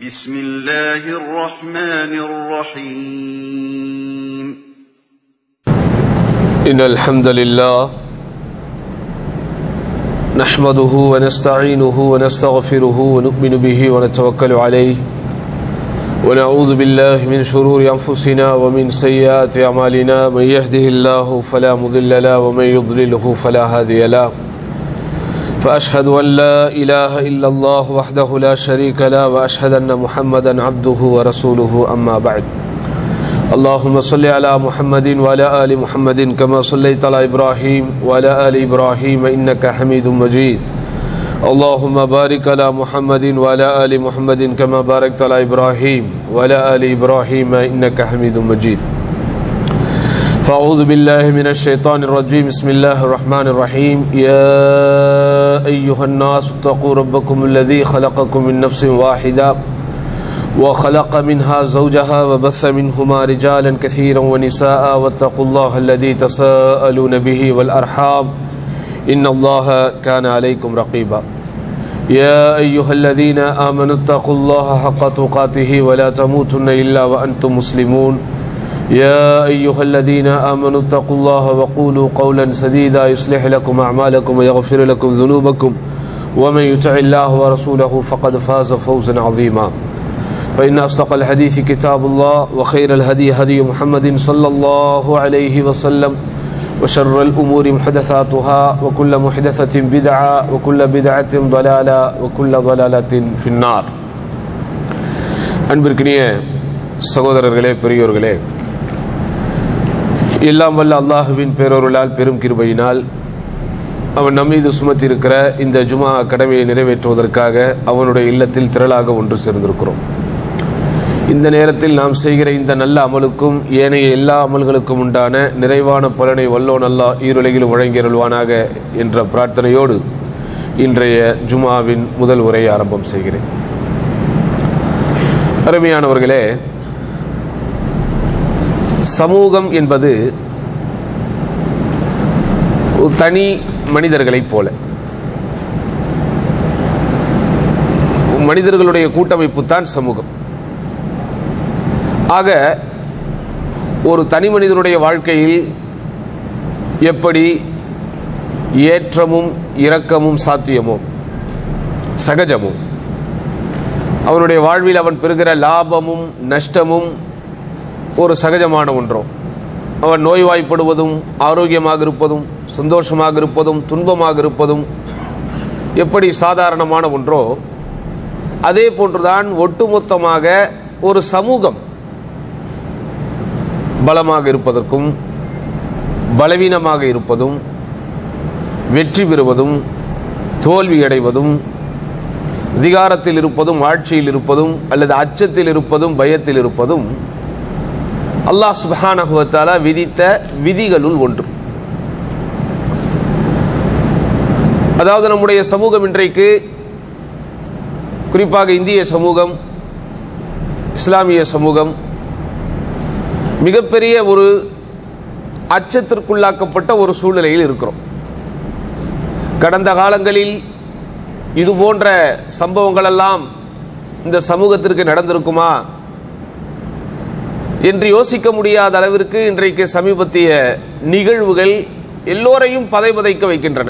بسم الله الرحمن الرحيم إن الحمد لله نحمده ونستعينه ونستغفره ونؤمن به ونتوكل عليه ونعوذ بالله من شرور أنفسنا ومن سيئات أعمالنا من يهده الله فلا مضل له ومن يضلله فلا هادي له فأشهد أن لا إله إلا الله وحده لا شريك له وأشهد أن محمدا عبده ورسوله أما بعد اللهم صل على محمد وعلى آل محمد كما صليت على إبراهيم وعلى آل إبراهيم إنك حميد مجيد اللهم بارك على محمد وعلى آل محمد كما باركت على إبراهيم وعلى آل إبراهيم إنك حميد مجيد فأعوذ بالله من الشيطان الرجيم بسم الله الرحمن الرحيم يا أيها الناس اتقوا ربكم الذي خلقكم من نفس واحدة وخلق منها زوجها وبث منهما رجالا كثيرا ونساء واتقوا الله الذي تساءلون به والأرحام إن الله كان عليكم رقيبا يا أيها الذين آمنوا اتقوا الله حق تقاته ولا تموتن إلا وأنتم مسلمون يا أيها الذين آمنوا اتقوا الله وقولوا قولا سديدا يصلح لكم أعمالكم ويغفر لكم ذنوبكم ومن يطع الله ورسوله فقد فاز فوزا عظيما فإن أصدق الحديث كتاب الله وخير الهدي هدي محمد صلى الله عليه وسلم وشر الأمور محدثاتها وكل محدثة بدعة وكل بدعة ضلالة وكل ضلالة في النار அன்பிற்கினிய சகோதரர்களே பெரியோர்களே எல்லாம் வல்ல அல்லாஹுவின் பேரொருளால் பெரும் கிருபையினால் அவன் நம்மீது சுமத்தியிருக்கிற இந்த ஜுமா கடமையை நிறைவேற்றுவதற்காக அவனுடைய இல்லத்தில் திரளாக ஒன்று சேர்ந்திருக்கிறோம் இந்த நேரத்தில் நாம் செய்கிற இந்த நல்ல அமலுக்கும் ஏனைய எல்லா அமல்களுக்கும் உண்டான நிறைவான பலனை வல்லோன் அல்லா ஈருலகிலும் வழங்கியருள்வானாக என்ற பிரார்த்தனையோடு இன்றைய ஜுமாவின் முதல் உரையை ஆரம்பம் செய்கிறேன் அருமையானவர்களே சமூகம் என்பது ஒரு தனி மனிதர்களைப் போல மனிதர்களுடைய கூட்டமைப்பு தான் சமூகம் ஆக ஒரு தனி மனிதனுடைய வாழ்க்கையில் எப்படி ஏற்றமும் இரக்கமும் சாத்தியமோ சகஜமும் அவனுடைய வாழ்வில் அவன் பெறுகிற லாபமும் நஷ்டமும் ஒரு சகஜமான ஒன்றோ அவன் நோய்வாய்ப்படுவதும் ஆரோக்கியமாக இருப்பதும் சந்தோஷமாக இருப்பதும் துன்பமாக இருப்பதும் எப்படி சாதாரணமான ஒன்றோ அதே போன்றுதான் ஒட்டுமொத்தமாக ஒரு சமூகம் பலமாக இருப்பதற்கும் பலவீனமாக இருப்பதும் வெற்றி பெறுவதும் தோல்வி அடைவதும் அதிகாரத்தில் இருப்பதும் ஆட்சியில் இருப்பதும் அல்லது அச்சத்தில் இருப்பதும் பயத்தில் இருப்பதும் அல்லாஹ் சுபஹானகுவத்தாலா விதித்த விதிகளுள் ஒன்று அதாவது நம்முடைய சமூகம் இன்றைக்கு குறிப்பாக இந்திய சமூகம் இஸ்லாமிய சமூகம் மிகப்பெரிய ஒரு அச்சத்திற்குள்ளாக்கப்பட்ட ஒரு சூழ்நிலையில் இருக்கிறோம் கடந்த காலங்களில் இது போன்ற சம்பவங்கள் எல்லாம் இந்த சமூகத்திற்கு நடந்திருக்குமா என்று யோசிக்க முடியாத அளவிற்கு இன்றைக்கு சமீபத்திய நிகழ்வுகள் எல்லோரையும் பதை பதைக்க வைக்கின்றன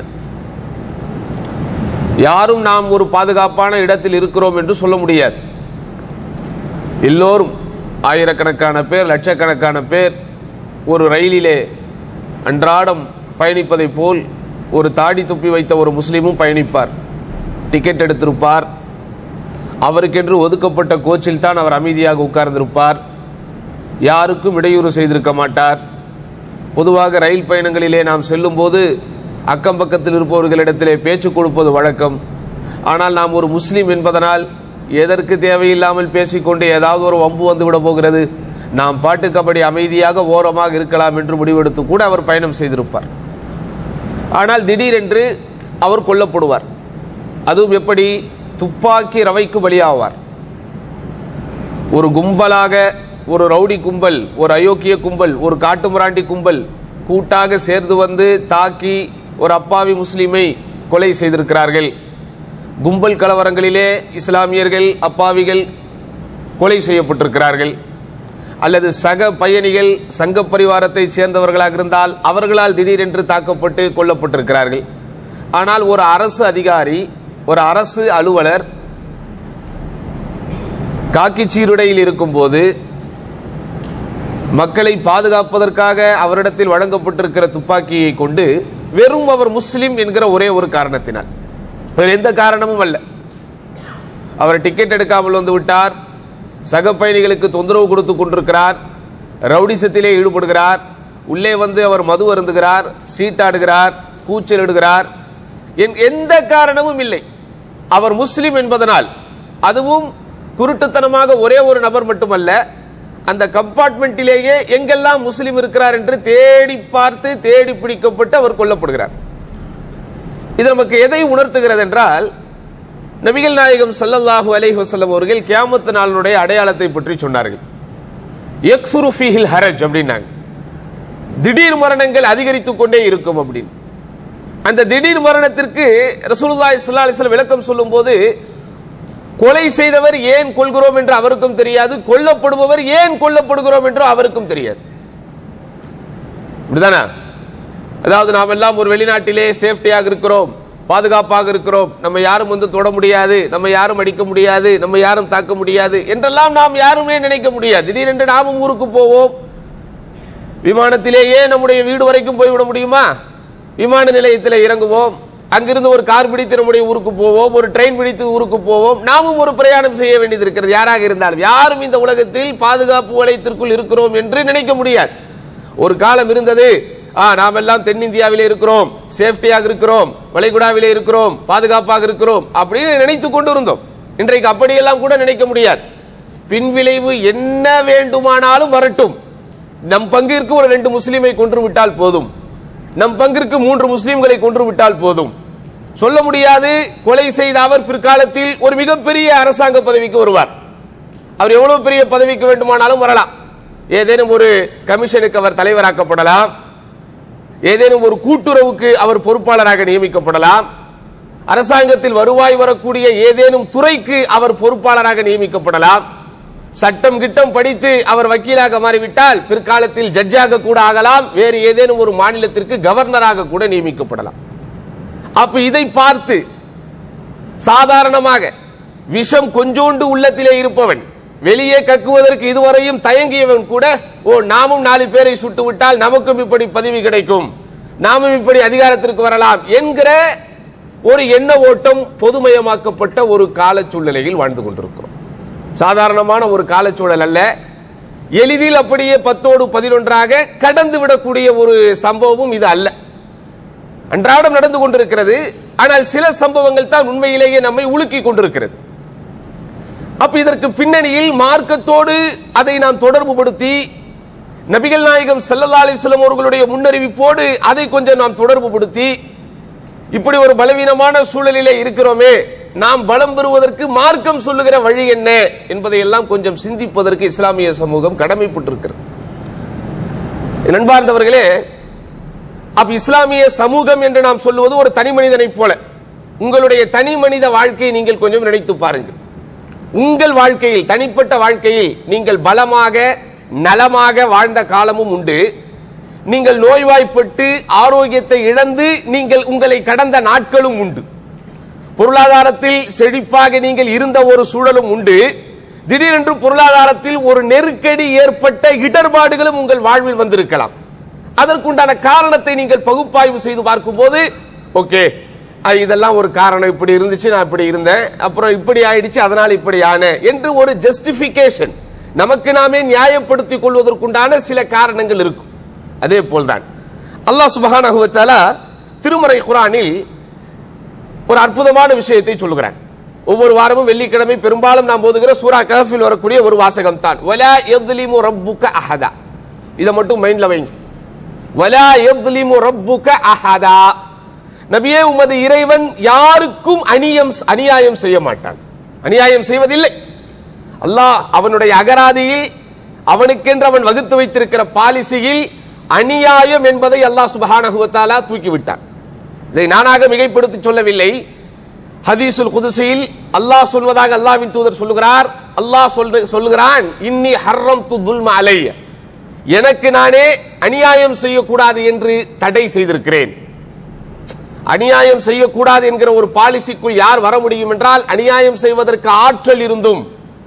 யாரும் நாம் ஒரு பாதுகாப்பான இடத்தில் இருக்கிறோம் என்று சொல்ல முடியாது எல்லோரும் ஆயிரக்கணக்கான பேர் லட்சக்கணக்கான பேர் ஒரு ரயிலிலே அன்றாடம் பயணிப்பதை போல் ஒரு தாடி துப்பி வைத்த ஒரு முஸ்லீமும் பயணிப்பார் டிக்கெட் எடுத்திருப்பார் அவருக்கென்று ஒதுக்கப்பட்ட கோச்சில் தான் அவர் அமைதியாக உட்கார்ந்திருப்பார் யாருக்கும் இடையூறு செய்திருக்க மாட்டார் பொதுவாக ரயில் பயணங்களிலே நாம் செல்லும் போது அக்கம் பக்கத்தில் இருப்பவர்களிடத்திலே பேச்சு கொடுப்பது வழக்கம் ஆனால் நாம் ஒரு முஸ்லீம் என்பதனால் எதற்கு தேவையில்லாமல் பேசிக்கொண்டு ஏதாவது ஒரு வம்பு வந்து விட போகிறது நாம் பாட்டுக்கப்படி அமைதியாக ஓரமாக இருக்கலாம் என்று முடிவெடுத்து கூட அவர் பயணம் செய்திருப்பார் ஆனால் திடீரென்று அவர் கொல்லப்படுவார் அதுவும் எப்படி துப்பாக்கி ரவைக்கு பலியாவார் ஒரு கும்பலாக ஒரு ரவுடி கும்பல் ஒரு அயோக்கிய கும்பல் ஒரு காட்டுமிராண்டி கும்பல் கூட்டாக சேர்ந்து வந்து தாக்கி ஒரு அப்பாவி முஸ்லிமை கொலை செய்திருக்கிறார்கள் கும்பல் கலவரங்களிலே இஸ்லாமியர்கள் அப்பாவிகள் கொலை செய்யப்பட்டிருக்கிறார்கள் அல்லது சக பயணிகள் சங்க பரிவாரத்தைச் சேர்ந்தவர்களாக இருந்தால் அவர்களால் திடீரென்று தாக்கப்பட்டு கொல்லப்பட்டிருக்கிறார்கள் ஆனால் ஒரு அரசு அதிகாரி ஒரு அரசு அலுவலர் காக்கி சீருடையில் இருக்கும்போது மக்களை பாதுகாப்பதற்காக அவரிடத்தில் வழங்கப்பட்டிருக்கிற துப்பாக்கியை கொண்டு வெறும் அவர் முஸ்லிம் என்கிற ஒரே ஒரு காரணத்தினால் வேறு எந்த காரணமும் அல்ல அவர் டிக்கெட் எடுக்காமல் வந்து விட்டார் சக பயணிகளுக்கு தொந்தரவு கொடுத்து கொண்டிருக்கிறார் ரவுடிசத்திலே ஈடுபடுகிறார் உள்ளே வந்து அவர் மது அருந்துகிறார் சீட்டாடுகிறார் கூச்சலிடுகிறார் என்- எந்த காரணமும் இல்லை அவர் முஸ்லிம் என்பதனால் அதுவும் குருட்டுத்தனமாக ஒரே ஒரு நபர் மட்டுமல்ல அந்த கம்பார்ட்மெண்ட்டிலேயே எங்கெல்லாம் முஸ்லிம் இருக்கிறார் என்று தேடி பார்த்து தேடி பிடிக்கப்பட்டு அவர் கொல்லப்படுகிறார் இது நமக்கு எதை உணர்த்துகிறது என்றால் நபிகள் நாயகம் ஸல்லல்லாஹு அலைஹி வஸல்லம் அவர்கள் கியாமத் நாளினுடைய அடையாளத்தை பற்றி சொன்னார்கள் யக்ஸுரு ஃபீஹில் ஹரஜ் அப்படின்னாங்க திடீர் மரணங்கள் அதிகரித்துக் கொண்டே இருக்கும் அப்படின்னு அந்த திடீர் மரணத்திற்கு ரசூலுல்லாஹி ஸல்லல்லாஹு அலைஹி வஸல்லம் விளக்கம் சொல்லும்போது கொலை செய்தவர் ஏன் கொள்கிறோம் என்று அவருக்கும் தெரியாது கொல்லப்படுபவர் ஏன் கொல்லப்படுகிறோம் என்று அவருக்கும் தெரியாது இப்படிதானே அதாவது நாம் எல்லாம் ஒரு வெளிநாட்டிலே சேஃப்டியாக இருக்கிறோம் பாதுகாப்பாக இருக்கிறோம் நம்ம யாரும் வந்து தொட முடியாது நம்ம யாரும் அடிக்க முடியாது நம்ம யாரும் தாக்க முடியாது என்றெல்லாம் நாம் யாருமே நினைக்க முடியாது திடீரென்று நாமும் ஊருக்கு போவோம் விமானத்திலேயே நம்முடைய வீடு வரைக்கும் போய்விட முடியுமா விமான நிலையத்தில் இறங்குவோம் அங்கிருந்து ஒரு கார் பிடித்து நம்முடைய ஊருக்கு போவோம் ஒரு ட்ரெயின் பிடித்து ஊருக்கு போவோம் நாமும் ஒரு பிரயாணம் செய்ய வேண்டியது இருக்கிறது யாராக இருந்தாலும் யாரும் இந்த உலகத்தில் பாதுகாப்பு வளையத்திற்குள் இருக்கிறோம் என்று நினைக்க முடியாது ஒரு காலம் இருந்தது ஆ நாம் எல்லாம் தென்னிந்தியாவிலே இருக்கிறோம் சேஃப்டியாக இருக்கிறோம் வளைகுடாவிலே இருக்கிறோம் பாதுகாப்பாக இருக்கிறோம் அப்படின்னு நினைத்துக் கொண்டு இருந்தோம் இன்றைக்கு அப்படியெல்லாம் கூட நினைக்க முடியாது பின்விளைவு என்ன வேண்டுமானாலும் வரட்டும் நம் பங்கிற்கு ஒரு ரெண்டு முஸ்லீமை கொன்று விட்டால் போதும் நம் பங்கிற்கு மூன்று முஸ்லீம்களை கொன்று விட்டால் போதும் சொல்ல முடியாது கொலை செய்த அவர் பிற்காலத்தில் ஒரு மிகப்பெரிய அரசாங்க பதவிக்கு வருவார் அவர் எவ்வளவு பெரிய பதவிக்கு வேண்டுமானாலும் வரலாம் ஏதேனும் ஒரு கமிஷனுக்கு அவர் தலைவராக்கப்படலாம் ஏதேனும் ஒரு கூட்டுறவுக்கு அவர் பொறுப்பாளராக நியமிக்கப்படலாம் அரசாங்கத்தில் வருவாய் வரக்கூடிய ஏதேனும் துறைக்கு அவர் பொறுப்பாளராக நியமிக்கப்படலாம் சட்டம் கிட்டம் படித்து அவர் வக்கீலாக மாறிவிட்டால் பிற்காலத்தில் ஜட்ஜாக கூட ஆகலாம் வேறு ஏதேனும் ஒரு மாநிலத்திற்கு கவர்னராக கூட நியமிக்கப்படலாம் அப்ப இதை பார்த்து சாதாரணமாக விஷம் கொஞ்சோண்டு உள்ளத்திலே இருப்பவன் வெளியே கக்குவதற்கு இதுவரையும் தயங்கியவன் கூட ஓ நாமும் நாலு பேரை சுட்டு விட்டால் நமக்கும் இப்படி பதவி கிடைக்கும் நாமும் இப்படி அதிகாரத்திற்கு வரலாம் என்கிற ஒரு எண்ண ஓட்டம் பொதுமயமாக்கப்பட்ட ஒரு கால சூழ்நிலையில் வாழ்ந்து கொண்டிருக்கிறோம் சாதாரணமான ஒரு காலச்சூழல் அல்ல எளிதில் அப்படியே பத்தோடு பதினொன்றாக கடந்து விடக்கூடிய ஒரு சம்பவமும் இது அல்ல அன்றாடம் நடந்து கொண்டிருக்கிறது ஆனால் சில சம்பவங்கள் தான் உண்மையிலேயே நம்மை உலுக்கி கொண்டிருக்கிறது அப்ப இதற்கு பின்னணியில் மார்க்கத்தோடு அதை நாம் தொடர்புபடுத்தி நபிகள் நாயகம் ஸல்லல்லாஹு அலைஹி வஸல்லம் அவர்களுடைய முன்னறிவிப்போடு அதை கொஞ்சம் நாம் தொடர்புபடுத்தி இப்படி ஒரு பலவீனமான சூழலிலே இருக்கிறோமே நாம் பலம் பெறுவதற்கு மார்க்கம் சொல்லுகிற வழி என்ன என்பதை எல்லாம் கொஞ்சம் சிந்திப்பதற்கு இஸ்லாமிய சமூகம் கடமைப்பட்டிருக்கிறது நண்பார்ந்தவர்களே அப்ப இஸ்லாமிய சமூகம் என்று நாம் சொல்லுவது ஒரு தனி மனிதனை போல உங்களுடைய தனி மனித வாழ்க்கையை நீங்கள் கொஞ்சம் நினைத்து பாருங்கள் உங்கள் வாழ்க்கையில் தனிப்பட்ட வாழ்க்கையில் நீங்கள் பலமாக நலமாக வாழ்ந்த காலமும் உண்டு நீங்கள் நோய்வாய்ப்பட்டு ஆரோக்கியத்தை இழந்து நீங்கள் உங்களை கடந்த நாட்களும் உண்டு பொருளாதாரத்தில் செழிப்பாக நீங்கள் இருந்த ஒரு சூழலும் உண்டு திடீரென்று பொருளாதாரத்தில் ஒரு நெருக்கடி ஏற்பட்ட இடர்பாடுகளும் உங்கள் வாழ்வில் வந்திருக்கலாம் அதற்குண்டான காரணத்தை நீங்கள் பகுப்பாய்வு செய்து பார்க்கும்போது ஓகே அஹ் இதெல்லாம் ஒரு காரணம் இப்படி இருந்துச்சு நான் இப்படி இருந்தேன் அப்புறம் இப்படி ஆயிடுச்சு அதனால இப்படி ஆனேன் என்று ஒரு ஜஸ்டிபிகேஷன் நமக்கு நாமே நியாயப்படுத்திக் கொள்வதற்குண்டான சில காரணங்கள் இருக்கும் அதே போல்தான் அல்லாஹ் சுபஹானஹு வ தஆலா திருமறை குரானில் ஒரு அற்புதமான விஷயத்தை சொல்லுகிறான் ஒவ்வொரு வாரமும் வெள்ளிக்கிழமை பெரும்பாலும் நாம் போதுகிற சூரா கஹஃபில் வரக்கூடிய ஒரு வாசகம் தான் வலா யத்லிமு ரப்புக அஹதா இதை மட்டும் மைண்ட்ல வைங்க வலா யத்லிமு ரப்புக அஹதா நபியே உமது இறைவன் யாருக்கும் அநியம் அநியாயம் செய்ய மாட்டான் அநியாயம் செய்வதில்லை அல்லாஹ் அவனுடைய அகராதியில் அவனுக்கென்று அவன் வகுத்து வைத்திருக்கிற பாலிசியில் அநியாயம் என்பதை அல்லாஹ் சுபஹானஹு வ தஆலா தூக்கி விட்டான் இதை நானாக மிகைப்படுத்தி சொல்லவில்லை ஹதீசுல் குதுசியில் அல்லாஹ் சொல்வதாக அல்லாஹ்வின் தூதர் சொல்லுகிறார் அல்லாஹ் சொல்ற சொல்லுகிறான் இன்னி ஹர்ரம் து துல்ம அலைய எனக்கு நானே அநியாயம் செய்யக்கூடாது என்று தடை செய்திருக்கிறேன் அநியாயம் செய்யக்கூடாது என்கிற ஒரு பாலிசிக்குள் யார் வர முடியும் என்றால் அநியாயம் செய்வதற்கு ஆற்றல் இருந்தும்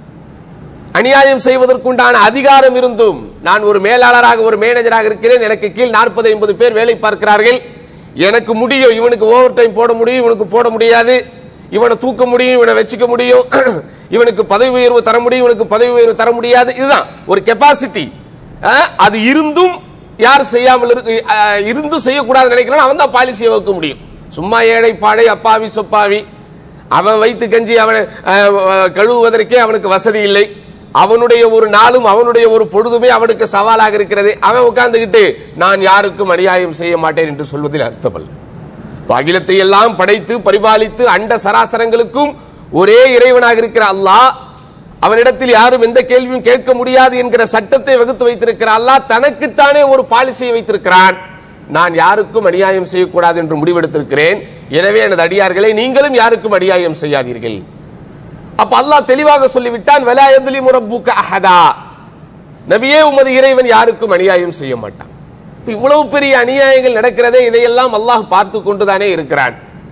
அநியாயம் செய்வதற்குண்டான அதிகாரம் இருந்தும் நான் ஒரு மேலாளராக ஒரு மேனேஜராக இருக்கிறேன் எனக்கு கீழ் நாற்பது ஐம்பது பேர் வேலை பார்க்கிறார்கள் எனக்கு முடியும் இவனுக்கு ஓவர் டைம் போட முடியும் இவனுக்கு போட முடியாது இவனை தூக்க முடியும் இவனை வச்சுக்க முடியும் இவனுக்கு பதவி உயர்வு தர முடியும் இவனுக்கு பதவி உயர்வு தர முடியாது இதுதான் ஒரு கெப்பாசிட்டி அது இருந்தும் யார் செய்யாமல் இருக்கு அஹ், இருந்தும் செய்யக்கூடாது நினைக்கிறான் அவன் தான் பாலிசியை வகுக்க முடியும் சும்மா ஏழை பாடை அப்பாவி சொப்பாவி அவன் வைத்து கஞ்சி அவனை அஹ், அஹ், கழுவுவதற்கே அவனுக்கு வசதி இல்லை அவனுடைய ஒரு நாளும் அவனுடைய ஒரு பொழுதுமே அவனுக்கு சவாலாக இருக்கிறது அவன் உட்கார்ந்துகிட்டு நான் யாருக்கும் அநியாயம் செய்ய மாட்டேன் என்று சொல்வதில் அர்த்தமல்ல இப்ப அகிலத்தை எல்லாம் படைத்து பரிபாலித்து அண்ட சராசரங்களுக்கும் ஒரே இறைவனாக இருக்கிற அல்லாஹ் அவனிடத்தில் யாரும் எந்த கேள்வியும் கேட்க முடியாது என்கிற சட்டத்தை வகுத்து வைத்திருக்கிற அல்லாஹ் தனக்குத்தானே ஒரு பாலிசியை வைத்திருக்கிறான் நான் யாருக்கும் அநியாயம் செய்யக்கூடாது என்று முடிவெடுத்திருக்கிறேன் எனவே எனது அடியார்களே நீங்களும் யாருக்கும் அநியாயம் செய்யாதீர்கள் அப்ப அல்லாஹ் தெளிவாக சொல்லிவிட்டான் வலாயதுலி முரப்புக்க அஹதா நபியே உமது இறைவன் யாருக்கும் அநியாயம் செய்ய மாட்டான் இப்ப இவ்வளவு பெரிய அநியாயங்கள் நடக்கிறதே இதையெல்லாம் அல்லாஹ் பார்த்து கொண்டுதானே இருக்கிறான்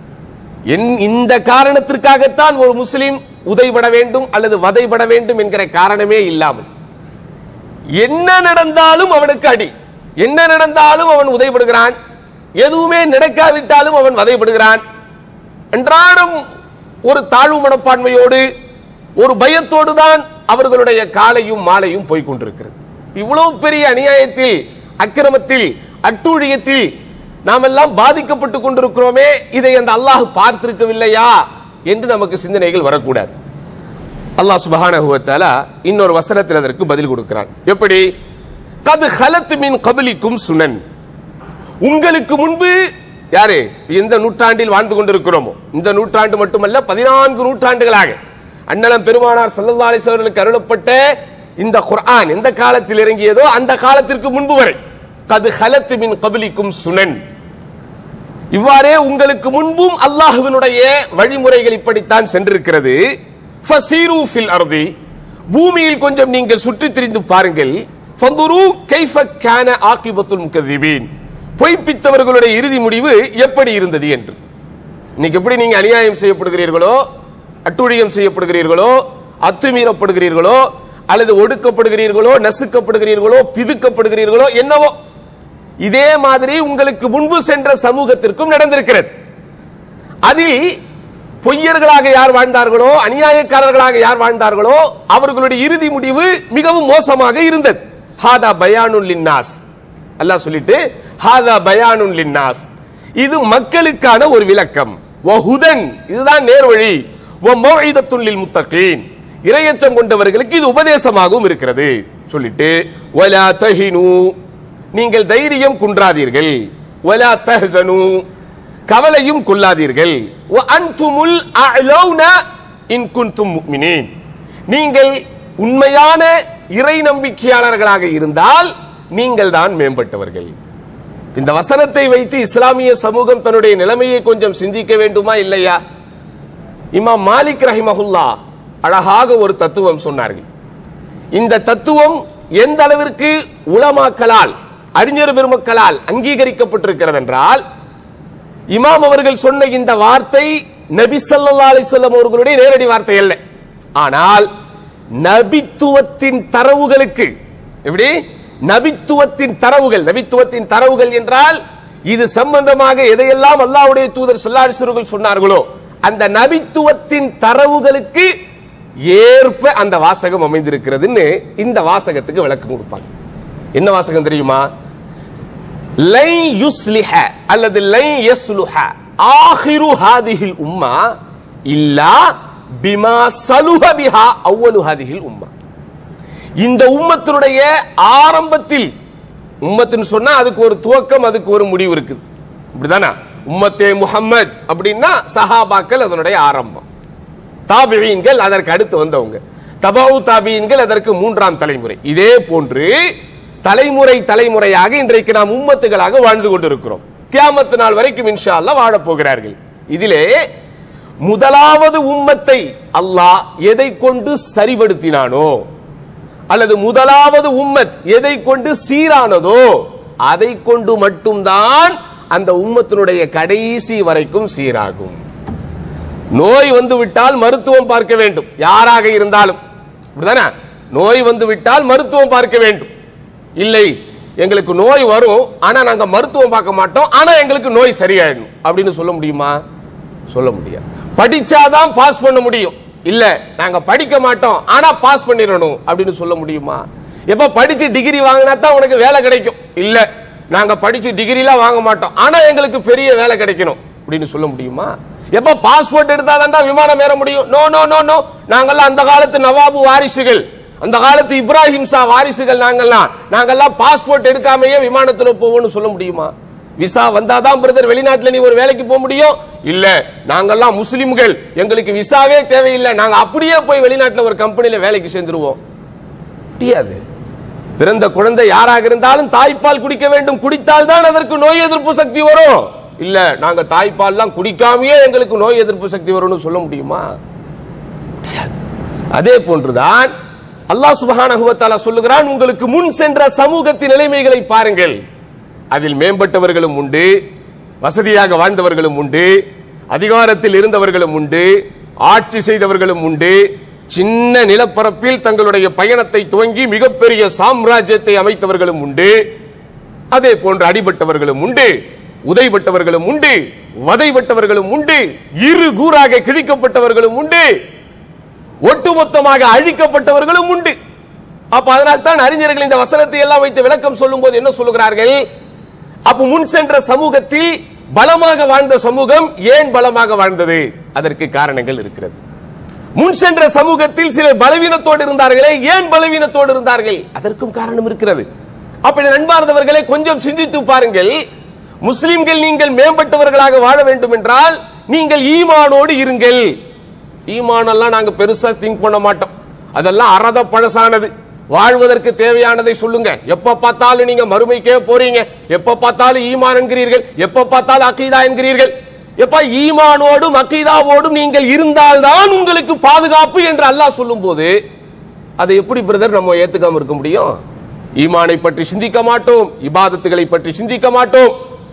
என்- இந்த காரணத்திற்காகத்தான் ஒரு முஸ்லிம் உதைபட வேண்டும் அல்லது வதைபட வேண்டும் என்கிற காரணமே இல்லாமல் என்ன நடந்தாலும் அவனுக்கு அடி என்ன நடந்தாலும் அவன் உதைபடுகிறான் எதுவுமே நடக்காவிட்டாலும் அவன் வதைபடுகிறான் அன்றாடம் ஒரு தாழ்வு மனப்பான்மையோடு ஒரு பயத்தோடு தான் அவர்களுடைய காலையும் மாலையும் போய்க் கொண்டிருக்கிறது இவ்வளவு பெரிய அநியாயத்தில் அக்கிரமத்தில் அட்டூழியத்தில் நாம் எல்லாம் பாதிக்கப்பட்டுக் கொண்டிருக்கிறோமே இதை அந்த அல்லாஹ் பார்த்திருக்கவில்லையா என்று நமக்கு சிந்தனைகள் வரக்கூடாது அல்லாஹ் சுபஹானஹு வ தஆலா இன்னொரு வசனத்தில் அதற்கு பதில் கொடுக்கிறான் எப்படி கது ஹலத் மின் கபலிக்கும் சுனன் உங்களுக்கு முன்பு யாரு எந்த நூற்றாண்டில் வாழ்ந்து கொண்டிருக்கிறோமோ இந்த நூற்றாண்டு மட்டுமல்ல பதினான்கு நூற்றாண்டுகளாக அண்ணலம் பெருமானார் ஸல்லல்லாஹு அலைஹி அவர்களுக்கு அருளப்பட்ட இந்த குர்ஆன் எந்த காலத்தில் இறங்கியதோ அந்த காலத்திற்கு முன்பு வரை கது ஹலத் மின் கபலிக்கும் சுனன் இவ்வாறே உங்களுக்கு முன்பும் அல்லாஹ்வினுடைய வழிமுறைகள் இப்படித்தான் சென்றிருக்கிறது ஃபசீரு ஃபில் அர்தி பூமியில் கொஞ்சம் நீங்கள் சுற்றித் திரிந்து பாருங்கள் ஃபந்துரு கைஃப கான ஆகிபத்துல் முகذிபீன் பொய்ப்பித்தவர்களுடைய இறுதி முடிவு எப்படி இருந்தது என்று இன்னைக்கு எப்படி நீங்க அநியாயம் செய்யப்படுகிறீர்களோ அட்டுழியம் செய்யப்படுகிறீர்களோ அத்துமீறப்படுகிறீர்களோ அல்லது ஒடுக்கப்படுகிறீர்களோ நசுக்கப்படுகிறீர்களோ பிதுக்கப்படுகிறீர்களோ என்னவோ இதே மாதிரி உங்களுக்கு முன்பு சென்ற சமூகத்திற்கும் நடந்திருக்கிறது அதில் பொய்யர்களாக யார் வாழ்ந்தார்களோ அநியாயக்காரர்களாக யார் வாழ்ந்தார்களோ அவர்களுடைய இறுதி முடிவு மிகவும் மோசமாக இருந்தது ஹாதா பயானுல் லின்னாஸ் அல்லாஹ் சொல்லிட்டு ஹாதா பயானுல் லின்னாஸ் இது மக்களுக்கான ஒரு விளக்கம் வஹுதன் இதுதான் நேர்வழி வ மௌஇதத்துல் லில் முத்தகீன் இரையச்சம் கொண்டவர்களுக்கு இது உபதேசமாகவும் இருக்கிறது சொல்லிட்டு வலா தஹினு நீங்கள் தைரியம் குன்றாதீர்கள் வலா தஹ்சனு கவலையும் கொள்ளாதீர்கள் வ அன்துமுல் அஅலௌன இன் குன்தும் முஃமினீன் நீங்கள் உண்மையான இறை நம்பிக்கையாளர்களாக இருந்தால் நீங்கள் தான் மேம்பட்டவர்கள் இந்த வசனத்தை வைத்து இஸ்லாமிய சமூகம் தன்னுடைய நிலைமையை கொஞ்சம் சிந்திக்க வேண்டுமா இல்லையா இமாம் மாலிக் ரஹிமஹுல்லா அழகாக ஒரு தத்துவம் சொன்னார்கள் இந்த தத்துவம் எந்த அளவிற்கு உலமாக்களால் அறிஞர் பெருமக்களால் அங்கீகரிக்கப்பட்டிருக்கிறது என்றால் இமாம் அவர்கள் சொன்ன இந்த வார்த்தை நபி ஸல்லல்லாஹு அலைஹி வஸல்லம் அவர்களுடைய நேரடி வார்த்தை அல்ல ஆனால் நபித்துவத்தின் தரவுகளுக்கு எப்படி நபித்துவத்தின் தரவுகள் நபித்துவத்தின் தரவுகள் என்றால் இது சம்பந்தமாக எதையெல்லாம் அல்லாஹ்வுடைய தூதர் ஸல்லல்லாஹு அலைஹி வஸல்லம் சொன்னார்களோ அந்த நபித்துவத்தின் தரவுகளுக்கு ஏற்ப அந்த வாசகம் அமைந்திருக்கிறதுன்னு இந்த வாசகத்துக்கு விளக்கம் கொடுப்பாங்க என்ன வாசகம் தெரியுமா லை யுஸ்லிஹ அல்லது லை யஸ்லுஹ ஆஹிரு ஹாதிஹில் உம்மா இல்லா பிமா சலுஹ பிஹா அவ்வலு ஹாதிஹில் உம்மா இந்த உம்மத்தினுடைய ஆரம்பத்தில் உம்மத்துன்னு சொன்னா அதுக்கு ஒரு துவக்கம் அதுக்கு ஒரு முடிவு இருக்குது இப்படிதானா உம்மத்தே முஹம்மத் அப்படின்னா சஹாபாக்கள் அதனுடைய ஆரம்பம் தாபியீன்கள் அதற்கு அடுத்து வந்தவங்க தபாவு தாபியீன்கள் அதற்கு மூன்றாம் தலைமுறை இதே போன்று தலைமுறை தலைமுறையாக இன்றைக்கு நாம் உம்மத்துகளாக வாழ்ந்து கொண்டிருக்கிறோம் கியாமத்து நாள் வரைக்கும் இன்ஷா அல்லாஹ் வாழப் போகிறார்கள் இதிலே முதலாவது உம்மத்தை அல்லாஹ் எதை கொண்டு சரிபடுத்தினானோ அல்லது முதலாவது உம்மத் எதை கொண்டு சீரானதோ அதை கொண்டு மட்டும்தான் அந்த உம்மத்தினுடைய கடைசி வரைக்கும் சீராகும் நோய் வந்து விட்டால் மருத்துவம் பார்க்க வேண்டும் யாராக இருந்தாலும் இப்படிதானே நோய் வந்து விட்டால் மருத்துவம் பார்க்க வேண்டும் இல்லை எங்களுக்கு நோய் வரும் ஆனா நாங்க மருத்துவம் பார்க்க மாட்டோம் ஆனா எங்களுக்கு நோய் சரியாயிடும் அப்படின்னு சொல்ல முடியுமா சொல்ல முடியாது படிச்சாதான் பாஸ் பண்ண முடியும் இல்ல நாங்க படிக்க மாட்டோம் ஆனா பாஸ் பண்ணிடணும் அப்படின்னு சொல்ல முடியுமா எப்ப படிச்சு டிகிரி வாங்கினா தான் உனக்கு வேலை கிடைக்கும் இல்ல நாங்க படிச்சு டிகிரி எல்லாம் வாங்க மாட்டோம் ஆனா எங்களுக்கு பெரிய வேலை கிடைக்கணும் அப்படின்னு சொல்ல முடியுமா எப்ப பாஸ்போர்ட் எடுத்தா தான்டா விமானம் ஏற முடியும் நோ நோ நோ நோ நாங்கெல்லாம் அந்த காலத்து நவாபு வாரிசுகள் அந்த காலத்து இப்ராஹிம் ஷா வாரிசுகள் நாங்கெல்லாம் நாங்கெல்லாம் பாஸ்போர்ட் எடுக்காமயே விமானத்துல போவோம்னு சொல்ல முடியுமா விசா வந்தாதான் பிரதர் வெளிநாட்டுல நீ ஒரு வேலைக்கு போக முடியும் இல்ல நாங்கெல்லாம் முஸ்லிம்கள் எங்களுக்கு விசாவே தேவையில்லை நாங்க அப்படியே போய் வெளிநாட்டுல ஒரு கம்பெனில வேலைக்கு சேர்ந்துருவோம் முடியாது பிறந்த குழந்தை யாராக இருந்தாலும் தாய்ப்பால் குடிக்க வேண்டும் குடித்தால் தான் அதற்கு நோய் எதிர்ப்பு சக்தி வரும் இல்ல நாங்க தாய்ப்பால் எல்லாம் குடிக்காமயே எங்களுக்கு நோய் எதிர்ப்பு சக்தி வரும்னு சொல்ல முடியுமா முடியாது. அதே போன்றுதான் அல்லாஹ் சுப்ஹானஹு வ தஆலா சொல்லுகிறான் உங்களுக்கு முன் சென்ற சமூகத்தின் நிலைமைகளை பாருங்கள் அதில் மேம்பட்டவர்களும் உண்டு வசதியாக வாழ்ந்தவர்களும் உண்டு அதிகாரத்தில் இருந்தவர்களும் உண்டு ஆட்சி செய்தவர்களும் உண்டு சின்ன நிலப்பரப்பில் தங்களுடைய பயணத்தை துவங்கி மிகப்பெரிய சாம்ராஜ்யத்தை அமைத்தவர்களும் உண்டு அதே போன்று அடிபட்டவர்களும் உண்டு உதைபட்டவர்களும் உண்டு வதைபட்டவர்களும் உண்டு இரு கூறாக கிழிக்கப்பட்டவர்களும் உண்டு ஒட்டுமொத்தமாக அழிக்கப்பட்டவர்களும் உண்டு அப்ப அதனால் தான் அறிஞர்கள் இந்த வசனத்தை எல்லாம் வைத்து விளக்கம் சொல்லும் போது என்ன சொல்லுகிறார்கள் அப்ப முன் சென்ற சமூகத்தில் பலமாக வாழ்ந்த சமூகம் ஏன் பலமாக வாழ்ந்தது அதற்கு காரணங்கள் இருக்கிறது முன் சென்ற சமூகத்தில் சிலர் பலவீனத்தோடு இருந்தார்களே ஏன் பலவீனத்தோடு இருந்தார்கள் அதற்கும் காரணம் இருக்கிறது அப்படி நண்பார்ந்தவர்களை கொஞ்சம் சிந்தித்து பாருங்கள் முஸ்லிம்கள் நீங்கள் மேம்பட்டவர்களாக வாழ வேண்டும் என்றால் நீங்கள் ஈமானோடு இருங்கள் ஈமானெல்லாம் நாங்க பெருசா திங்க் பண்ண மாட்டோம் அதெல்லாம் அறத பழசானது வாழ்வதற்கு தேவையானதை சொல்லுங்க எப்ப பார்த்தாலும் நீங்க மறுமைக்கே போறீங்க எப்ப பார்த்தாலும் ஈமான் என்கிறீர்கள் எப்ப பார்த்தாலும் அக்கீதா என்கிறீர்கள் எப்ப ஈமானோடும் அக்கீதாவோடும் நீங்கள் இருந்தால்தான் உங்களுக்கு பாதுகாப்பு என்று அல்லாஹ் சொல்லும் போது அதை எப்படி பிரதர் நம்ம ஏத்துக்காம இருக்க முடியும் ஈமானை பற்றி சிந்திக்க மாட்டோம் இபாதத்துகளை பற்றி சிந்திக்க மாட்டோம்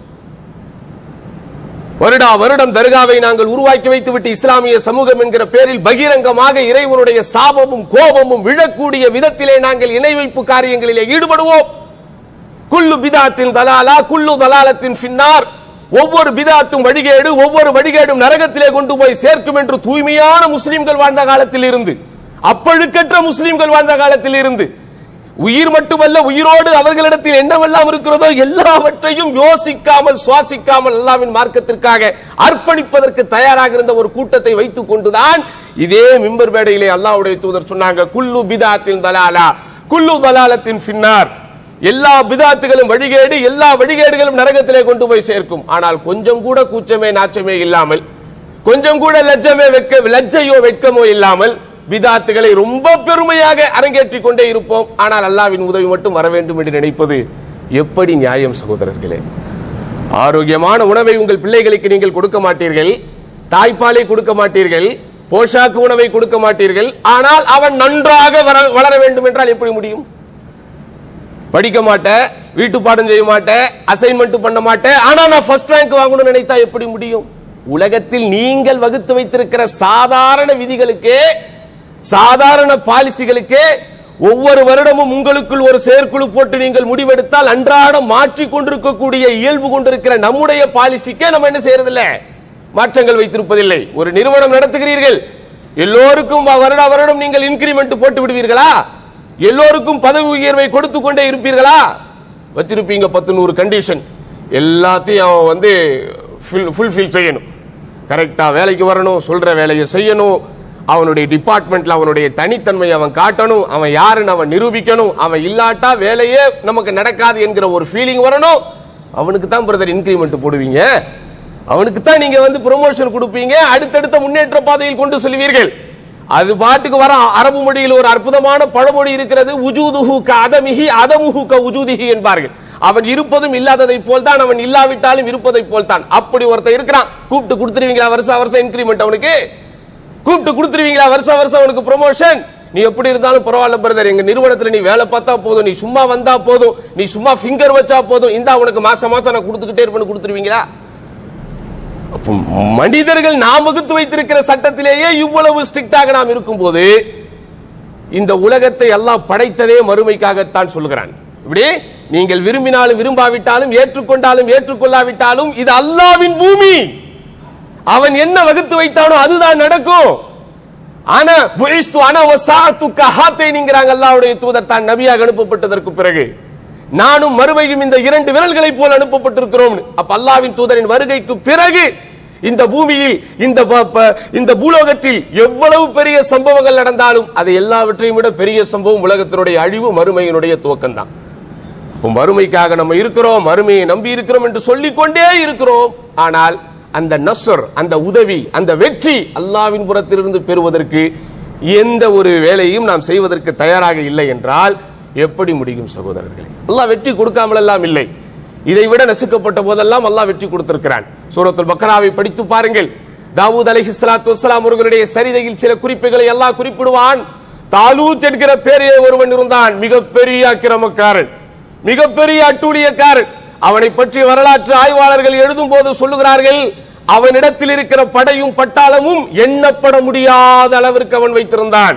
வருடா வருடம் தர்காவை நாங்கள் உருவாக்கி வைத்துவிட்டு இஸ்லாமிய சமூகம் என்கிற பேரில் பகிரங்கமாக இறைவனுடைய சாபமும் கோபமும் விழக்கூடிய விதத்திலே நாங்கள் இணை வைப்பு காரியங்களிலே ஈடுபடுவோம் குல்லு பிதாத்தின் தலாலா குல்லு தலாலத்தின் பின்னார் ஒவ்வொரு பிதாத்தும் வழிகேடு ஒவ்வொரு வழிகேடும் நரகத்திலே கொண்டு போய் சேர்க்கும் என்று தூய்மையான முஸ்லிம்கள் வாழ்ந்த காலத்தில் இருந்து அப்பழுக்கற்ற முஸ்லிம்கள் வாழ்ந்த காலத்தில் இருந்து உயிர் மட்டுமல்ல உயிரோடு அவர்களிடத்தில் என்னவெல்லாம் இருக்கிறதோ எல்லாவற்றையும் யோசிக்காமல் சுவாசிக்காமல் அல்லாவின் மார்க்கத்திற்காக அர்ப்பணிப்பதற்கு தயாராக இருந்த ஒரு கூட்டத்தை வைத்துக் கொண்டுதான் இதே மிம்பர் மேடையிலே அல்லாஹ்வுடைய தூதர் சொன்னாங்க குல்லு பிதாத்தின் தலாலா குல்லு தலாலத்தின் பின்னார் எல்லா பிதாத்துகளும் வழிகேடு எல்லா வழிகேடுகளும் நரகத்திலே கொண்டு போய் சேர்க்கும் ஆனால் கொஞ்சம் கூட கூச்சமே நாச்சமே இல்லாமல் கொஞ்சம் கூட லஜ்ஜமே வெட்க லஜ்ஜையோ வெட்கமோ இல்லாமல் பிதாத்துகளை ரொம்ப பெருமையாக அரங்கேற்றிக் கொண்டே இருப்போம் ஆனால் அல்லாவின் உதவி மட்டும் வர வேண்டும் என்று நினைப்பது எப்படி நியாயம் சகோதரர்களே ஆரோக்கியமான உணவை உங்கள் பிள்ளைகளுக்கு நீங்கள் கொடுக்க மாட்டீர்கள் தாய்ப்பாலை கொடுக்க மாட்டீர்கள் போஷாக்கு உணவை கொடுக்க மாட்டீர்கள் ஆனால் அவன் நன்றாக வர- வளர வேண்டும் என்றால் எப்படி முடியும் படிக்க மாட்டேன் வீட்டு பாடம் செய்ய மாட்டேன் அசைன்மெண்ட் பண்ண மாட்டேன் ஆனா நான் ஃபர்ஸ்ட் ரேங்க் வாங்கணும்னு நினைத்தா எப்படி முடியும் உலகத்தில் நீங்கள் வகுத்து வைத்திருக்கிற சாதாரண விதிகளுக்கே சாதாரண பாலிசிகளுக்கே ஒவ்வொரு வருடமும் உங்களுக்குள் ஒரு செயற்குழு போட்டு நீங்கள் முடிவெடுத்தால் அன்றாடம் மாற்றிக் கொண்டிருக்கக்கூடிய இயல்பு கொண்டிருக்கிற நம்முடைய பாலிசிக்கே நம்ம என்ன செய்யறதில்ல மாற்றங்கள் வைத்திருப்பதில்லை ஒரு நிறுவனம் நடத்துகிறீர்கள் எல்லோருக்கும் வருட வருடம் நீங்கள் இன்கிரிமெண்ட் போட்டு விடுவீர்களா எல்லோருக்கும் பதவி உயர்வை கொடுத்து கொண்டே இருப்பீர்களா வச்சிருப்பீங்க பத்து நூறு கண்டிஷன் எல்லாத்தையும் அவன் வந்து ஃபுல்ஃபில் செய்யணும் கரெக்டா வேலைக்கு வரணும் சொல்ற வேலையை செய்யணும் அவனுடைய டிபார்ட்மெண்ட்ல அவனுடைய தனித்தன்மை அவன் காட்டணும் அவன் யாருன்னு அவன் நிரூபிக்கணும் அவன் இல்லாட்டா வேலையே நமக்கு நடக்காது என்கிற ஒரு ஃபீலிங் வரணும் அவனுக்கு தான் பிரதர் இன்கிரிமெண்ட் போடுவீங்க அவனுக்கு தான் நீங்க வந்து ப்ரொமோஷன் கொடுப்பீங்க அடுத்தடுத்த முன்னேற்ற பாதையில் கொண்டு செல்வீர்கள் அது பாட்டுக்கு வர அரபு மொழியில் ஒரு அற்புதமான பழமொழி இருக்கிறது உஜூதுஹு க அதமிஹி அதமுஹு க உஜூதிஹி என்பார்கள் அவன் இருப்பதும் இல்லாததை போல் தான் அவன் இல்லாவிட்டாலும் இருப்பதை போல் தான் அப்படி ஒருத்தன் இருக்கிறான் கூப்பிட்டு கொடுத்துருவீங்களா வருஷம் வருஷம் இன்கிரிமெண்ட் அவனுக்கு கூப்பிட்டு கொடுத்துருவீங்களா வருஷம் வருஷம் அவனுக்கு ப்ரொமோஷன் நீ எப்படி இருந்தாலும் பரவாயில்ல பிரதர் எங்க நிறுவனத்துல நீ வேலை பார்த்தா போதும் நீ சும்மா வந்தா போதும் நீ சும்மா ஃபிங்கர் வச்சா போதும் இந்த உனக்கு மாசம் மாசம் நான் கொடுத்துக்கிட்டே இருப்பேன்னு கொடுத்துருவீங்களா அப்போ மனிதர்கள் நாம் வகுத்து வைத்திருக்கிற சட்டத்திலேயே இவ்வளவு ஸ்ட்ரிக்டாக நாம் இருக்கும்போது இந்த உலகத்தை எல்லாம் படைத்ததே மறுமைக்காகத்தான் சொல்கிறான் இப்படி நீங்கள் விரும்பினாலும் விரும்பாவிட்டாலும் ஏற்றுக்கொண்டாலும் ஏற்றுக்கொள்ளாவிட்டாலும் இது அல்லாவின் பூமி அவன் என்ன வகுத்து வைத்தானோ அதுதான் நடக்கும் ஆனா புயிஸ்து அன வசாத்து கஹாத்தேனிங்கிறாங்க அல்லாஹ்வுடைய தூதர் தான் நபியாக அனுப்பப்பட்டதற்கு பிறகு நானும் மறுமையும் இந்த இரண்டு விரல்களை போல் அனுப்பப்பட்டிருக்கிறோம் அப்ப அல்லாவின் தூதரின் வருகைக்கு பிறகு இந்த பூமியில் இந்த ப- ப- இந்த பூலோகத்தில் எவ்வளவு பெரிய சம்பவங்கள் நடந்தாலும் அது எல்லாவற்றையும் விட பெரிய சம்பவம் உலகத்தினுடைய அழிவு மறுமையினுடைய துவக்கம் தான் அப்போ மறுமைக்காக நம்ம இருக்கிறோம் மறுமையை நம்பி இருக்கிறோம் என்று சொல்லிக் கொண்டே இருக்கிறோம் ஆனால் அந்த நஸ்ர் அந்த உதவி அந்த வெற்றி அல்லாவின் புறத்திலிருந்து பெறுவதற்கு எந்த ஒரு வேலையும் நாம் செய்வதற்கு தயாராக இல்லை என்றால் எப்படி முடியும் சகோதரர்களே அல்லாஹ் வெற்றி கொடுக்காமல் எல்லாம் இல்லை இதை விட நசுக்கப்பட்ட போதெல்லாம் அல்லாஹ் வெற்றி கொடுத்திருக்கிறான் சூரத்துல் பக்ராவை படித்து பாருங்கள் தாவூத் அலைஹி ஸலாத்து வஸ்ஸலாம் அவர்களுடைய சரிதையில் சில குறிப்புகளை எல்லாம் குறிப்பிடுவான் தாலூத் என்கிற பேரையே ஒருவன் இருந்தான் மிகப்பெரிய அக்கிரமக்காரன் மிகப்பெரிய அட்டூழியக்காரன் அவனை பற்றி வரலாற்று ஆய்வாளர்கள் எழுதும் போது சொல்லுகிறார்கள் அவனிடத்தில் இருக்கிற படையும் பட்டாளமும் எண்ணப்பட முடியாத அளவிற்கு அவன் வைத்திருந்தான்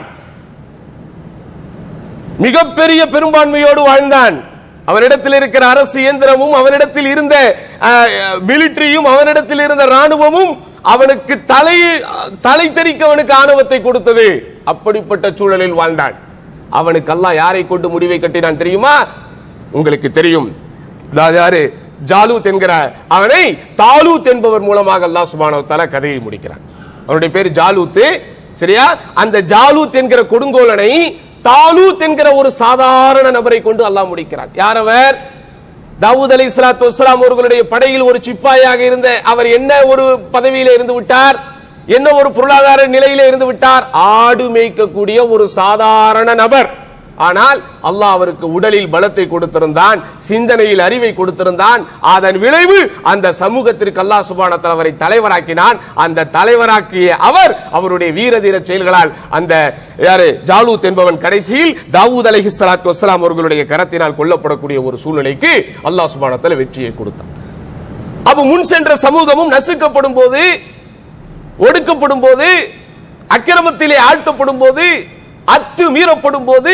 மிகப்பெரிய பெரும்பான்மையோடு வாழ்ந்தான் அவனிடத்தில் இருக்கிற அரசு இயந்திரமும் அவனிடத்தில் இருந்த மிலிட்டரியும் அவனிடத்தில் இருந்த ராணுவமும் அவனுக்கு தலை தலை தெறிக்க அவனுக்கு ஆணவத்தை கொடுத்தது அப்படிப்பட்ட சூழலில் வாழ்ந்தான் அவனுக்கு அல்லாஹ் யாரை கொண்டு முடிவை கட்டினான் தெரியுமா உங்களுக்கு தெரியும் அதாவது யாரு ஜாலூத் என்கிற அவனை தாலூத் என்பவர் மூலமாக அல்லாஹ் சுபானோ தஆலா கதையை முடிக்கிறான் அவருடைய பேர் ஜாலூத் சரியா அந்த ஜாலூத் என்கிற கொடுங்கோலனை தாலூத் என்கிற ஒரு சாதாரண நபரை கொண்டு அல்லாஹ் முடிக்கிறான் யார் அவர் தாவூத் அலி இஸ்லாத்து வஸ்லாம் அவர்களுடைய படையில் ஒரு சிப்பாயாக இருந்த அவர் என்ன ஒரு பதவியில இருந்து விட்டார் என்ன ஒரு பொருளாதார நிலையில இருந்து விட்டார் ஆடு மேய்க்கக்கூடிய ஒரு சாதாரண நபர் ஆனால் அல்லாஹ் அவருக்கு உடலில் பலத்தை கொடுத்திருந்தான் சிந்தனையில் அறிவை கொடுத்திருந்தான் அதன் விளைவு அந்த சமூகத்திற்கு அல்லாஹ் சுபானத்தில் அவரை தலைவராக்கினான் அந்த தலைவராக்கிய அவர் அவருடைய வீரதீர செயல்களால் அந்த யாரு ஜாலூத் என்பவன் கடைசியில் தாவூத் அலைஹி ஸலாத்து வஸ்ஸலாம் அவர்களுடைய கரத்தினால் கொல்லப்படக்கூடிய ஒரு சூழ்நிலைக்கு அல்லாஹ் சுபானத்தில் வெற்றியை கொடுத்தான் அப்ப முன் சென்ற சமூகமும் நசுக்கப்படும் போது ஒடுக்கப்படும் போது அக்கிரமத்திலே ஆழ்த்தப்படும் போது அத்து மீறப்படும் போது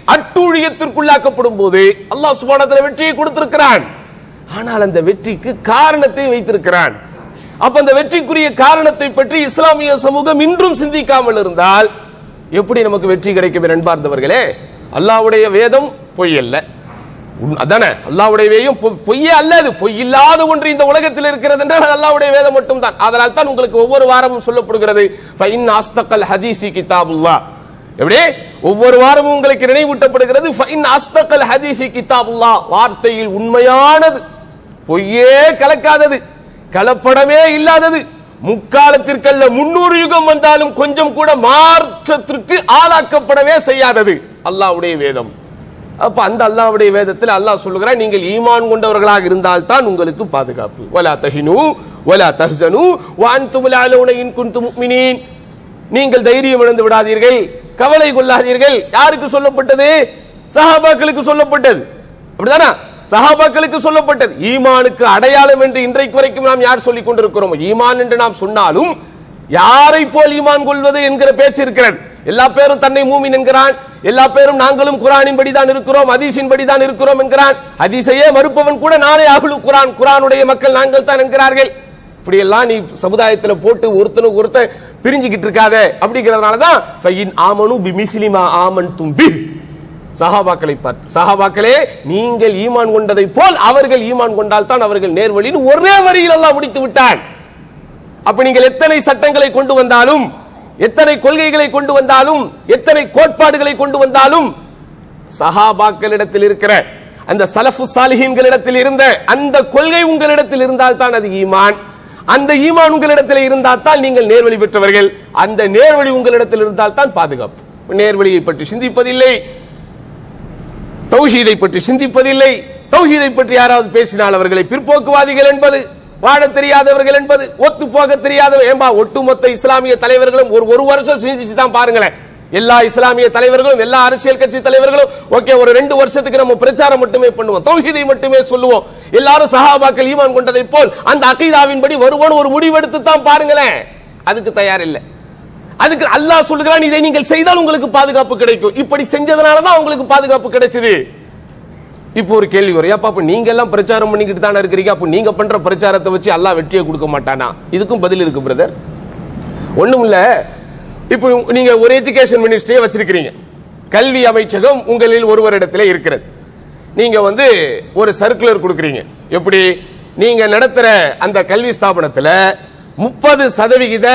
அட்டூழியத்திற்குள்ளாக்கப்படும் போது அல்லாஹ் சுபானத்தில் வெற்றியை கொடுத்திருக்கிறான் ஆனால் அந்த வெற்றிக்கு காரணத்தை வைத்திருக்கிறான் அப்ப அந்த வெற்றிக்குரிய காரணத்தை பற்றி இஸ்லாமிய சமூகம் இன்றும் சிந்திக்காமல் இருந்தால் எப்படி நமக்கு வெற்றி கிடைக்கும் நண்பார்ந்தவர்களே அல்லாஹ்வுடைய வேதம் பொய் அல்ல உண்- அதானே அல்லாஹ்வுடைய வேதம் பொ- பொய்யே அல்ல அது பொய் இல்லாத ஒன்று இந்த உலகத்தில் இருக்கிறது என்றால் அது அல்லாஹ்வுடைய வேதம் மட்டும்தான் அதனால் தான் உங்களுக்கு ஒவ்வொரு வாரமும் சொல்லப்படுகிறது ஃபைன் ஆஸ்தக்கல் ஹதீசி கிதாபுல்லாஹ் எப்படி ஒவ்வொரு வாரமும் உங்களுக்கு நினைவூட்டப்படுகிறது ஃபைன் ஆஸ்தக்கல் ஹதீசி கிதாபுல்லாஹ் வார்த்தையில் உண்மையானது பொய்யே கலக்காதது கலப்படமே இல்லாதது முக்காலத்திற்கல்ல முன்னூறு யுகம் வந்தாலும் கொஞ்சம் கூட மாற்றத்திற்கு ஆளாக்கப்படவே செய்யாதது அல்லாஹ்வுடைய வேதம் அப்ப அந்த அல்லாஹ்வுடைய வேதத்தில் அல்லாஹ் சொல்லுகிறான் நீங்கள் ஈமான் கொண்டவர்களாக இருந்தால் தான் உங்களுக்கு பாதுகாப்பு வலா தஹினு வலா தஹ்சனு வ அன்தும் லஅலூன இன் குன்தும் முஃமினீன் நீங்கள் தைரியம் இழந்து விடாதீர்கள் கவலை கொள்ளாதீர்கள் யாருக்கு சொல்லப்பட்டது சஹாபாக்களுக்கு சொல்லப்பட்டது அப்படிதானா சஹாபாக்களுக்கு சொல்லப்பட்டது ஈமானுக்கு அடையாளம் என்று இன்றைக்கு வரைக்கும் நாம் யார் சொல்லிக் கொண்டிருக்கிறோம் ஈமான் என்று நாம் சொன்னாலும் யாரை போல் ஈமான் கொள்வது என்கிற பேச்சு இருக்கிறது எல்லா பேரும் தன்னை மூமின் என்கிறான் எல்லா பேரும் நாங்களும் குரானின் படிதான் இருக்கிறோம் ஹதீஸின் படிதான் இருக்கிறோம் என்கிறான் ஹதீஸையே மறுப்பவன் கூட நானே அகுலு குரான் குரானுடைய மக்கள் நாங்கள் தான் என்கிறார்கள் இப்படி எல்லாம் நீ சமுதாயத்துல போட்டு ஒருத்தனுக்கு ஒருத்தன் பிரிஞ்சுக்கிட்டு இருக்காத அப்படிங்கறதுனால தான் ஃபைன் ஆமனு பிமிஸ்லிமா ஆமன் தும்பி சஹாபாக்களை பார்த்து சஹாபாக்களே நீங்கள் ஈமான் கொண்டதை போல் அவர்கள் ஈமான் கொண்டால் தான் அவர்கள் நேர்வழின்னு ஒரே வரியில் எல்லாம் முடித்து விட்டான் அப்ப நீங்கள் எத்தனை சட்டங்களை கொண்டு வந்தாலும் எத்தனை கொள்கைகளை கொண்டு வந்தாலும் எத்தனை கோட்பாடுகளை கொண்டு வந்தாலும் சஹாபாக்களிடத்தில் இருக்கிற அந்த சலஃபு சாலிஹீன்களிடத்தில் இருந்த அந்த கொள்கை உங்களிடத்தில் இருந்தால் தான் அது ஈமான் அந்த ஈமான் உங்களிடத்தில் இருந்தால் தான் நீங்கள் நேர்வழி பெற்றவர்கள் அந்த நேர்வழி உங்களிடத்தில் இருந்தால் தான் பாதுகாப்பு நேர்வழியை பற்றி சிந்திப்பதில்லை தௌஹீதை பற்றி சிந்திப்பதில்லை தௌஹீதை பற்றி யாராவது பேசினால் அவர்களை பிற்போக்குவாதிகள் என்பது வாழ தெரியாதவர்கள் என்பது ஒத்து போக தெரியாதவர் ஏம்பா ஒட்டுமொத்த இஸ்லாமிய தலைவர்களும் ஒரு ஒரு வருஷம் சிந்திச்சு தான் பாருங்களேன் எல்லா இஸ்லாமிய தலைவர்களும் எல்லா அரசியல் கட்சி தலைவர்களும் ஓகே ஒரு ரெண்டு வருஷத்துக்கு நம்ம பிரச்சாரம் மட்டுமே பண்ணுவோம் தௌஹீதை மட்டுமே சொல்லுவோம் எல்லாரும் சஹாபாக்கள் ஈமான் கொண்டதை போல் அந்த அகீதாவின்படி வருவோம் ஒரு முடிவெடுத்து தான் பாருங்களேன் அதுக்கு தயார் இல்லை அதுக்கு அல்லாஹ் சொல்லுகிறான் இதை நீங்கள் செய்தால் உங்களுக்கு பாதுகாப்பு கிடைக்கும் இப்படி செஞ்சதுனால தான் உங்களுக்கு பாதுகாப்பு கிடைச்சது இப்போ ஒரு கேள்வி வரும் ஏப்பா அப்ப நீங்க எல்லாம் பிரச்சாரம் பண்ணிக்கிட்டு தானே இருக்கிறீங்க அப்ப நீங்க பண்ற பிரச்சாரத்தை வச்சு அல்லாஹ் வெற்றியை கொடுக்க மாட்டானா இதுக்கும் பதில் இருக்கு பிரதர் ஒண்ணும் இல்ல இப்போ நீங்க ஒரு எஜுகேஷன் மினிஸ்ட்ரியை வச்சிருக்கிறீங்க கல்வி அமைச்சகம் உங்களில் ஒருவரிடத்துல இருக்கிறது நீங்க வந்து ஒரு சர்க்குலர் கொடுக்குறீங்க எப்படி நீங்க நடத்துற அந்த கல்வி ஸ்தாபனத்துல முப்பது சதவிகித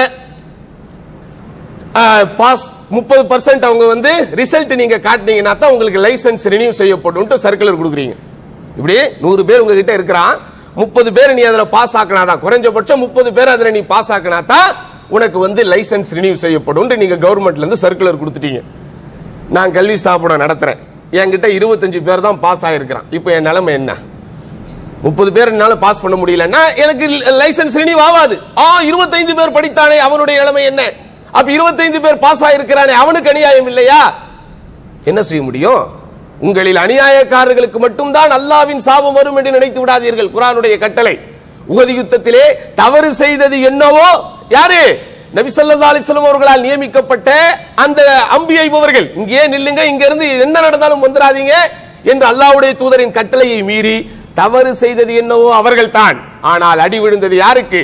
பாஸ் முப்பது பர்சன்ட் அவங்க வந்து ரிசல்ட் நீங்க காட்டினீங்கன்னா தான் உங்களுக்கு லைசன்ஸ் ரினியூ செய்யப்படும் சர்க்குலர் கொடுக்குறீங்க இப்படி நூறு பேர் உங்ககிட்ட இருக்கிறான் முப்பது பேர் நீ அதுல பாஸ் ஆக்கினாதான் குறைஞ்சபட்சம் முப்பது பேர் அதுல நீ பாஸ் ஆக்கினா தான் உனக்கு வந்து லைசன்ஸ் ரினியூ செய்யப்படும் நீங்க கவர்மெண்ட்ல இருந்து சர்க்குலர் கொடுத்துட்டீங்க நான் கல்வி ஸ்தாபனம் நடத்துறேன் என்கிட்ட இருபத்தஞ்சு பேர் தான் பாஸ் ஆயிருக்கிறான் இப்போ என் நிலைமை என்ன முப்பது பேர் என்னால பாஸ் பண்ண முடியலன்னா எனக்கு லைசன்ஸ் ரினியூ ஆகாது ஆ இருபத்தைந்து பேர் படித்தானே அவனுடைய நிலைமை என்ன அப்ப இருபத்தைந்து பேர் பாஸ் ஆயிருக்கிறானே அவனுக்கு அநியாயம் இல்லையா என்ன செய்ய முடியும் உங்களில் அநியாயக்காரர்களுக்கு மட்டும்தான் அல்லாவின் சாபம் வரும் என்று நினைத்து விடாதீர்கள் குரானுடைய கட்டளை உகதி யுத்தத்திலே தவறு செய்தது என்னவோ யாரு நபி ஸல்லல்லாஹு அலைஹி வஸல்லம் அவர்களால் நியமிக்கப்பட்ட அந்த அம்பி எய்பவர்கள் இங்கே நில்லுங்க இங்க இருந்து என்ன நடந்தாலும் வந்துடாதீங்க என்று அல்லாஹ்வுடைய தூதரின் கட்டளையை மீறி தவறு செய்தது என்னவோ அவர்கள் தான் ஆனால் அடி விழுந்தது யாருக்கு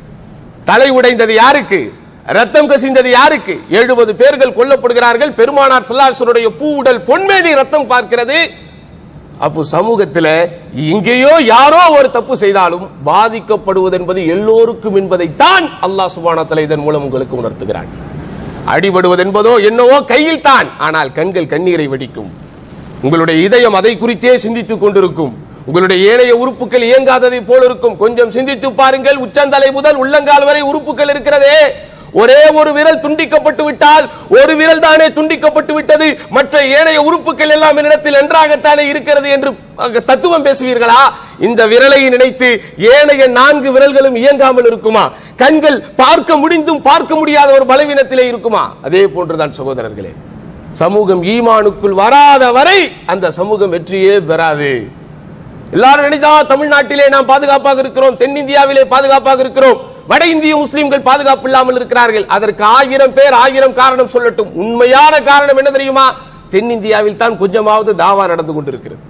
தலை உடைந்தது யாருக்கு ரத்தம் கசிந்தது யாருக்கு எழுபது பேர்கள் கொல்லப்படுகிறார்கள் பெருமானார் சல்லாசனுடைய பூ உடல் பொன்மேனி ரத்தம் பார்க்கிறது அப்போ சமூகத்தில் எங்கேயோ யாரோ ஒரு தப்பு செய்தாலும் பாதிக்கப்படுவது என்பது எல்லோருக்கும் என்பதைத்தான் அல்லாஹ் சுபானத்தில் இதன் மூலம் உங்களுக்கு உணர்த்துகிறான் அடிபடுவது என்பதோ என்னவோ கையில் தான் ஆனால் கண்கள் கண்ணீரை வெடிக்கும் உங்களுடைய இதயம் அதை குறித்தே சிந்தித்துக் கொண்டிருக்கும் உங்களுடைய ஏனைய உறுப்புகள் இயங்காததை போல இருக்கும் கொஞ்சம் சிந்தித்து பாருங்கள் உச்சந்தலை முதல் உள்ளங்கால் வரை உறுப்புகள் இருக்கிறதே ஒரே ஒரு விரல் துண்டிக்கப்பட்டு விட்டால் ஒரு விரல் தானே துண்டிக்கப்பட்டு விட்டது மற்ற ஏனைய உறுப்புகள் எல்லாம் என்னிடத்தில் நன்றாகத்தானே இருக்கிறது என்று அஹ், தத்துவம் பேசுவீர்களா இந்த விரலை நினைத்து ஏனைய நான்கு விரல்களும் இயங்காமல் இருக்குமா கண்கள் பார்க்க முடிந்தும் பார்க்க முடியாத ஒரு பலவீனத்திலே இருக்குமா அதே போன்றுதான் சகோதரர்களே சமூகம் ஈமானுக்குள் வராத வரை அந்த சமூகம் வெற்றியே பெறாது எல்லாரும் நினைத்தா தமிழ்நாட்டிலே நாம் பாதுகாப்பாக இருக்கிறோம் தென்னிந்தியாவிலே பாதுகாப்பாக இருக்கிறோம் வட இந்திய முஸ்லிம்கள் பாதுகாப்பு இல்லாமல் இருக்கிறார்கள் அதற்கு ஆயிரம் பேர் ஆயிரம் காரணம் சொல்லட்டும் உண்மையான காரணம் என்ன தெரியுமா தென்னிந்தியாவில் தான் கொஞ்சமாவது தாவா நடந்து கொண்டிருக்கிறது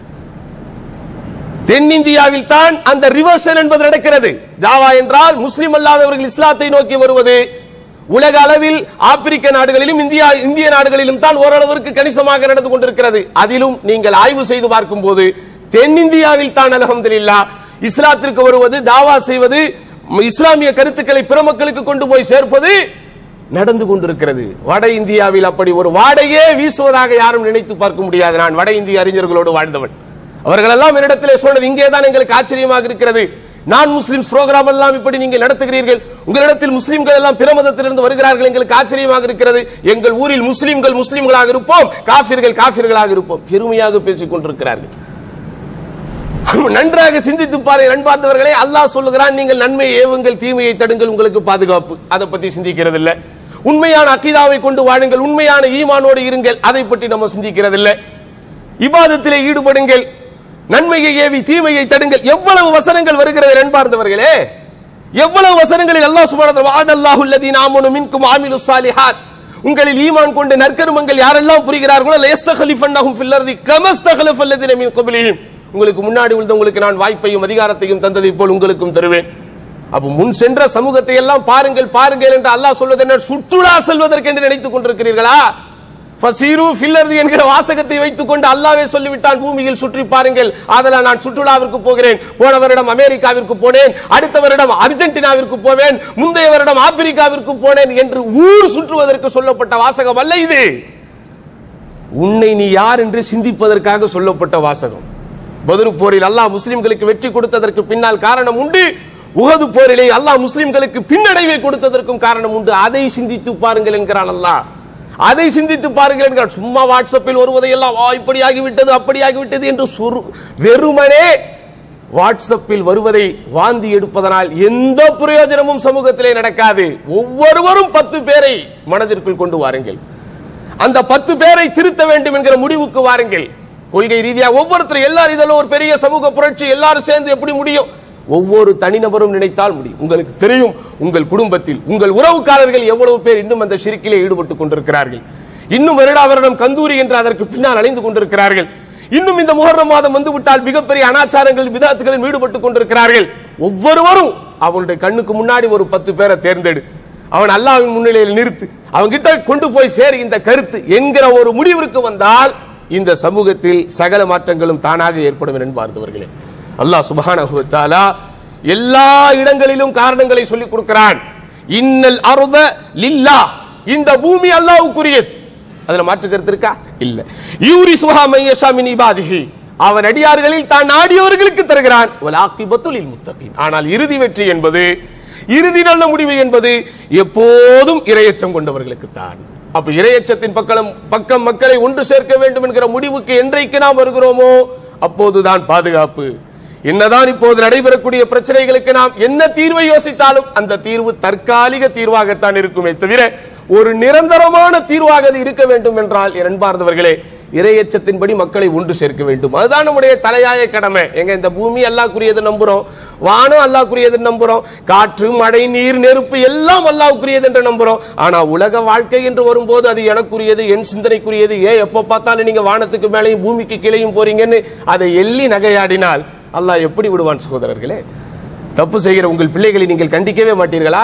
தென்னிந்தியாவில் தான் அந்த ரிவர்ஷன் என்பது நடக்கிறது தாவா என்றால் முஸ்லிம் அல்லாதவர்கள் இஸ்லாத்தை நோக்கி வருவது உலக அளவில் ஆப்பிரிக்க நாடுகளிலும் இந்தியா இந்திய நாடுகளிலும் தான் ஓரளவிற்கு கணிசமாக நடந்து கொண்டிருக்கிறது அதிலும் நீங்கள் ஆய்வு செய்து பார்க்கும் போது தென்னிந்தியாவில் தான் அலமதுல்லா இஸ்லாத்திற்கு வருவது தாவா செய்வது இஸ்லாமிய கருத்துக்களை பிற மக்களுக்கு கொண்டு போய் சேர்ப்பது நடந்து கொண்டிருக்கிறது வட இந்தியாவில் அப்படி ஒரு வாடையே வீசுவதாக யாரும் நினைத்து பார்க்க முடியாது நான் வட இந்திய அறிஞர்களோடு வாழ்ந்தவன் அவர்கள் எல்லாம் என்னிடத்திலே சொன்னது இங்கேதான் எங்களுக்கு ஆச்சரியமாக இருக்கிறது நான் முஸ்லிம்ஸ் ப்ரோக்ராம் எல்லாம் இப்படி நீங்கள் நடத்துகிறீர்கள் உங்களிடத்தில் முஸ்லிம்கள் எல்லாம் பிற மதத்திலிருந்து வருகிறார்கள் எங்களுக்கு ஆச்சரியமாக இருக்கிறது எங்கள் ஊரில் முஸ்லிம்கள் முஸ்லிம்களாக இருப்போம் காபிர்கள் காபிர்களாக இருப்போம் பெருமையாக பேசிக் கொண்டிருக்கிறார்கள் நன்றாக சிந்தித்து பாருங்கள் அன்பார்ந்தவர்களே அல்லாஹ் சொல்லுகிறான் நீங்கள் நன்மையை ஏவுங்கள் தீமையை தடுங்கள் உங்களுக்கு பாதுகாப்பு அதை பத்தி சிந்திக்கிறது இல்ல உண்மையான அக்கீதாவை கொண்டு வாழுங்கள் உண்மையான ஈமானோடு இருங்கள் அதை பற்றி நம்ம சிந்திக்கிறது இல்ல இபாதத்திலே ஈடுபடுங்கள் நன்மையை ஏவி தீமையை தடுங்கள் எவ்வளவு வசனங்கள் வருகிறது அன்பார்ந்தவர்களே எவ்வளவு வசனங்களில் அல்லாஹ் சுப்ஹானஹு வஅதல்லாஹு அல்லதீன ஆமனு மின்கும் ஆமிலுஸ் சாலிஹாத் உங்களில் ஈமான் கொண்டு நற்கருமங்கள் யாரெல்லாம் புரிகிறார்களோ லயஸ்தகலிஃபன்னஹும் ஃபில் அர்தி கமஸ்தகலஃபல்லதீன மின் கப்லிஹிம் உங்களுக்கு முன்னாடி உள்ளவங்களுக்கு நான் வாய்ப்பையும் அதிகாரத்தையும் தந்ததை போல் உங்களுக்கும் தருவேன் அப்ப முன் சென்ற சமூகத்தை எல்லாம் பாருங்கள் பாருங்கள் என்று அல்லாஹ் சொல்வது என்ன சுற்றுலா செல்வதற்கு என்று நினைத்துக் கொண்டிருக்கிறீர்களா ஃபசீரு ஃபில்லர்தி என்கிற வாசகத்தை வைத்துக் கொண்டு அல்லாவே சொல்லிவிட்டான் பூமியில் சுற்றி பாருங்கள் அதனால் நான் சுற்றுலாவிற்கு போகிறேன் போன வருடம் அமெரிக்காவிற்கு போனேன் அடுத்த வருடம் அர்ஜென்டினாவிற்கு போவேன் முந்தைய வருடம் ஆப்பிரிக்காவிற்கு போனேன் என்று ஊர் சுற்றுவதற்கு சொல்லப்பட்ட வாசகம் அல்ல இது உன்னை நீ யார் என்று சிந்திப்பதற்காக சொல்லப்பட்ட வாசகம் பதுரு போரில் அல்லாஹ் முஸ்லிம்களுக்கு வெற்றி கொடுத்ததற்கு பின்னால் காரணம் உண்டு உகது போரிலே அல்லாஹ் முஸ்லிம்களுக்கு பின்னடைவை கொடுத்ததற்கும் காரணம் உண்டு அதை சிந்தித்து பாருங்கள் என்கிறான் அல்லாஹ் அதை சிந்தித்து பாருங்கள் என்கிறார். சும்மா வாட்ஸ்அப்பில் வருவதையெல்லாம் "ஆ, இப்படி ஆகிவிட்டது அப்படி ஆகிவிட்டது என்று சுரு- வெறுமனே வாட்ஸ்அப்பில் வருவதை வாந்தி எடுப்பதனால் எந்த பிரயோஜனமும் சமூகத்திலே நடக்காது ஒவ்வொருவரும் பத்து பேரை மனதிற்குள் கொண்டு வாருங்கள் அந்த பத்து பேரை திருத்த வேண்டும் என்கிற முடிவுக்கு வாருங்கள் கொள்கை ரீதியா ஒவ்வொருத்தரும் எல்லாரும் இதெல்லாம் ஒரு பெரிய சமூக புரட்சி எல்லாரும் சேர்ந்து எப்படி முடியும் ஒவ்வொரு தனிநபரும் நினைத்தால் முடியும் உங்களுக்கு தெரியும் உங்கள் குடும்பத்தில் உங்கள் உறவுக்காரர்கள் எவ்வளவு பேர் இன்னும் அந்த ஷிரிக்கிலே ஈடுபட்டுக் கொண்டிருக்கிறார்கள் இன்னும் வருடா வருடம் கந்தூரி என்று அதற்கு பின்னால் அலைந்து கொண்டிருக்கிறார்கள் இன்னும் இந்த முகர்ரம் மாதம் வந்து விட்டால் மிகப்பெரிய அனாச்சாரங்கள் விதாத்துகளில் ஈடுபட்டுக் கொண்டிருக்கிறார்கள் ஒவ்வொருவரும் அவனுடைய கண்ணுக்கு முன்னாடி ஒரு பத்து பேரை தேர்ந்தெடு அவன் அல்லாவின் முன்னிலையில் நிறுத்து அவன் கிட்ட கொண்டு போய் சேர் இந்த கருத்து என்கிற ஒரு முடிவிற்கு வந்தால் இந்த சமூகத்தில் சகல மாற்றங்களும் தானாக ஏற்படும் என்று பார்த்தவர்களே அல்லாஹ் சுப்ஹானஹு வ தஆலா எல்லா இடங்களிலும் காரணங்களை சொல்லிக் கொடுக்கிறான் இன்னல் அர்த லில்லாஹ் இந்த பூமி அல்லாஹ்வுக்குரியது அதுல மாற்று கருத்து இருக்கா இல்ல யூரி சுஹா மையஷா மின் இபாதிஹி அவன் அடியார்களில் தான் நாடியவர்களுக்கு தருகிறான் வலாக்கிபத்துல் முத்தகீன் ஆனால் இறுதி வெற்றி என்பது இறுதி நல்ல முடிவு என்பது எப்போதும் இரையச்சம் கொண்டவர்களுக்கு தான் அப்ப இரையச்சத்தின் பக்கம் பக்கம் மக்களை ஒன்று சேர்க்க வேண்டும் என்கிற முடிவுக்கு என்றைக்கு நாம் வருகிறோமோ அப்போதுதான் பாதுகாப்பு என்னதான் இப்போது நடைபெறக்கூடிய பிரச்சனைகளுக்கு நாம் என்ன தீர்வை யோசித்தாலும் அந்த தீர்வு தற்காலிக தீர்வாகத்தான் இருக்குமே தவிர ஒரு நிரந்தரமான தீர்வாக அது இருக்க வேண்டும் என்றால் என் அன்பார்ந்தவர்களே இரையச்சத்தின்படி மக்களை ஒன்று சேர்க்க வேண்டும் அதுதான் நம்முடைய தலையாய கடமை எங்க இந்த பூமி அல்லாஹ்க்குரியது நம்புறோம் வானம் அல்லாஹ்க்குரியது நம்புறோம் காற்று மழை நீர் நெருப்பு எல்லாம் அல்லாஹ்க்குரியது என்று நம்புறோம் ஆனா உலக வாழ்க்கை என்று வரும்போது அது எனக்குரியது என் சிந்தனைக்குரியது ஏன் எப்ப பார்த்தாலும் நீங்க வானத்துக்கு மேலேயும் பூமிக்கு கீழேயும் போறீங்கன்னு அதை எள்ளி நகையாடினால் அல்லாஹ் எப்படி விடுவான் சகோதரர்களே தப்பு செய்கிற உங்கள் பிள்ளைகளை நீங்கள் கண்டிக்கவே மாட்டீர்களா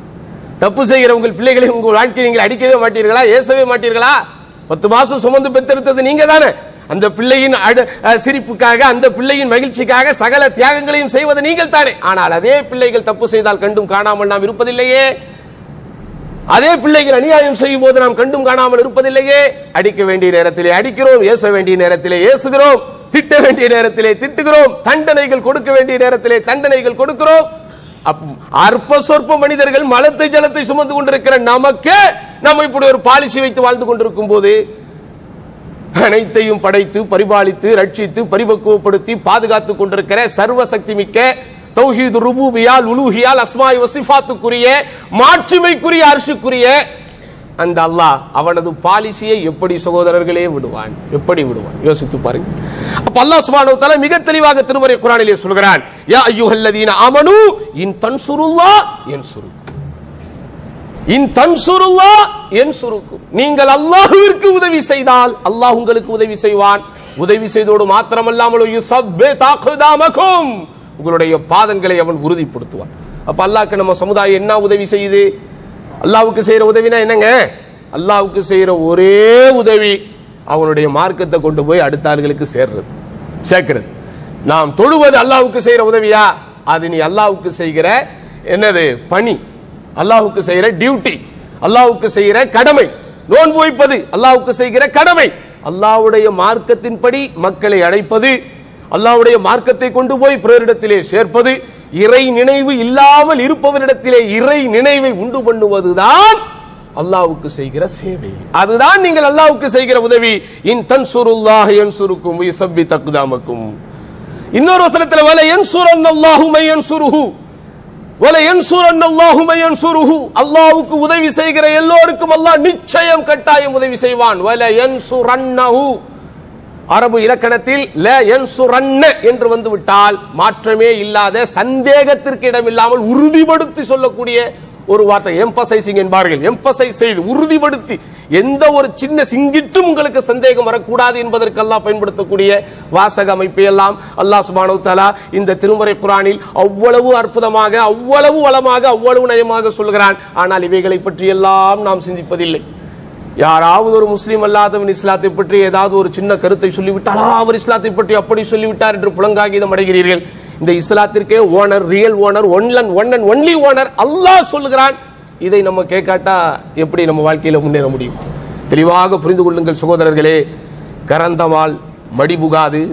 தப்பு செய்கிற உங்கள் பிள்ளைகளை உங்கள் வாழ்க்கையை நீங்கள் அடிக்கவே மாட்டீர்களா ஏசவே மாட்டீர்களா பத்து மாசம் சுமந்து பெற்றெடுத்தது நீங்க தானே அந்த பிள்ளையின் அடு- அஹ் சிரிப்புக்காக அந்த பிள்ளையின் மகிழ்ச்சிக்காக சகல தியாகங்களையும் செய்வது நீங்கள் தானே ஆனால் அதே பிள்ளைகள் தப்பு செய்தால் கண்டும் காணாமல் நாம் இருப்பதில்லையே அதே பிள்ளைகள் அநியாயம் செய்யும் போது நாம் கண்டும் காணாமல் இருப்பதில்லையே அடிக்க வேண்டிய நேரத்திலே அடிக்கிறோம் ஏச வேண்டிய நேரத்திலே ஏசுகிறோம் திட்ட வேண்டிய நேரத்திலே திட்டுகிறோம் தண்டனைகள் கொடுக்க வேண்டிய நேரத்திலே தண்டனைகள் கொடுக்கிறோம் அப்ப அற்ப சொற்ப மனிதர்கள் மலத்தை ஜலத்தை சுமந்து கொண்டிருக்கிற நமக்கு நம்ம இப்படி ஒரு பாலிசி வைத்து வாழ்ந்து கொண்டிருக்கும் போது அனைத்தையும் படைத்து பரிபாலித்து ரட்சித்து பரிபக்குவப்படுத்தி பாதுகாத்துக் கொண்டிருக்கிற சர்வ சக்தி மிக்க தௌஹீது ருபூபியால் உலூஹியால் அஸ்மாய் வசிஃபாத்துக்குரிய மாட்சிமைக்குரிய அரிசுக்குரிய அந்த அல்லாஹ் அவனது பாலிசியை எப்படி சகோதரர்களே விடுவான் எப்படி விடுவான் யோசித்து பாருங்க அப்ப அல்லாஹ் சுப்ஹானஹு வ தஆலா மிக தெளிவாக திருமறை குர்ஆனிலே சொல்கிறான் யா அய்யுஹல்லதீன ஆமனு இன் தன்சுருல்லாஹ் யன்சுருக்கும் இன் தன்சுருல்லா என் சுருக்கும் நீங்கள் அல்லாஹுவிற்கு உதவி செய்தால் அல்லாஹ் உங்களுக்கு உதவி செய்வான் உதவி செய்தோடு மாத்திரமல்லாமல் யுஸப்பி தக்தாமக்கும் உங்களுடைய பாதங்களை அவன் உறுதிப்படுத்துவான் அப்ப அல்லாஹ்க்கு நம்ம சமுதாயம் என்ன உதவி செய்யுது அல்லாஹ்வுக்கு செய்யற உதவினா என்னங்க அல்லாஹ்வுக்கு செய்யற ஒரே உதவி அவனுடைய மார்க்கத்தை கொண்டு போய் அடுத்த ஆளுகளுக்கு சேர்றது சேர்க்கிறது நாம் தொழுவது அல்லாஹ்வுக்கு செய்யற உதவியா அது நீ அல்லாஹ்வுக்கு செய்கிற என்னது பணி அல்லாஹ்வுக்கு செய்கிற டியூட்டி அல்லாஹ்வுக்கு செய்கிற கடமை நோன்பு வைப்பது அல்லாஹ்வுக்கு செய்கிற கடமை அல்லாஹ்வுடைய மார்க்கத்தின்படி மக்களை அழைப்பது அல்லாஹ்வுடைய மார்க்கத்தை கொண்டு போய் பிறரிடத்திலே சேர்ப்பது இறை நினைவு இல்லாமல் இருப்பவரிடத்திலே இறை நினைவை உண்டு பண்ணுவதுதான் அல்லாஹ்வுக்கு செய்கிற சேவை அதுதான் நீங்கள் அல்லாஹ்வுக்கு செய்கிற உதவி இன் தன்சுருல்லாஹ் யன்சுருக்கும் யுஸப்பி தக்தாமக்கும் இன்னொரு வசனத்துல வல யன்சுரன் அல்லாஹு மை யன்சுருஹு வல யன்சுரன் அல்லாஹு மை யன்சுருஹு அல்லாஹ்வுக்கு உதவி செய்கிற எல்லோருக்கும் அல்லாஹ் நிச்சயம் கட்டாயம் உதவி செய்வான் வல யன்சுரன்னஹு அரபு இலக்கணத்தில் ல யன்சுரன்ன என்று வந்து விட்டால் மாற்றமே இல்லாத சந்தேகத்திற்கு இடமில்லாமல் உறுதிப்படுத்தி சொல்லக்கூடிய ஒரு வார்த்தை எம்பசைசிங் என்பார்கள் எம்பசைஸ் செய்து உறுதிப்படுத்தி எந்த ஒரு சின்ன சிங்கிட்டும் உங்களுக்கு சந்தேகம் வரக்கூடாது என்பதற்கெல்லாம் பயன்படுத்தக்கூடிய வாசக அமைப்பை எல்லாம் அல்லாஹ் சுப்ஹானஹு வ தஆலா இந்த திருமறை குர்ஆனில் அவ்வளவு அற்புதமாக அவ்வளவு வளமாக அவ்வளவு நயமாக சொல்கிறான் ஆனால் இவைகளை பற்றி எல்லாம் நாம் சிந்திப்பதில்லை யாராவது ஒரு முஸ்லீம் அல்லாதவன் இஸ்லாத்தை பற்றி ஏதாவது ஒரு சின்ன கருத்தை சொல்லிவிட்டாலா அவர் இஸ்லாத்தை பற்றி அப்படி சொல்லிவிட்டார் என்று புலங்காகிதம் அடைகிறீர்கள் இந்த இஸ்லாத்திற்கே ஓனர் ரியல் ஓனர் ஒன்லன் ஒன் அண்ட் ஒன்லி ஓனர் அல்லாஹ் சொல்லுகிறான் இதை நம்ம கேட்காட்டா எப்படி நம்ம வாழ்க்கையில முன்னேற முடியும் தெளிவாக புரிந்து கொள்ளுங்கள் சகோதரர்களே கரந்தமால் மடிபுகாது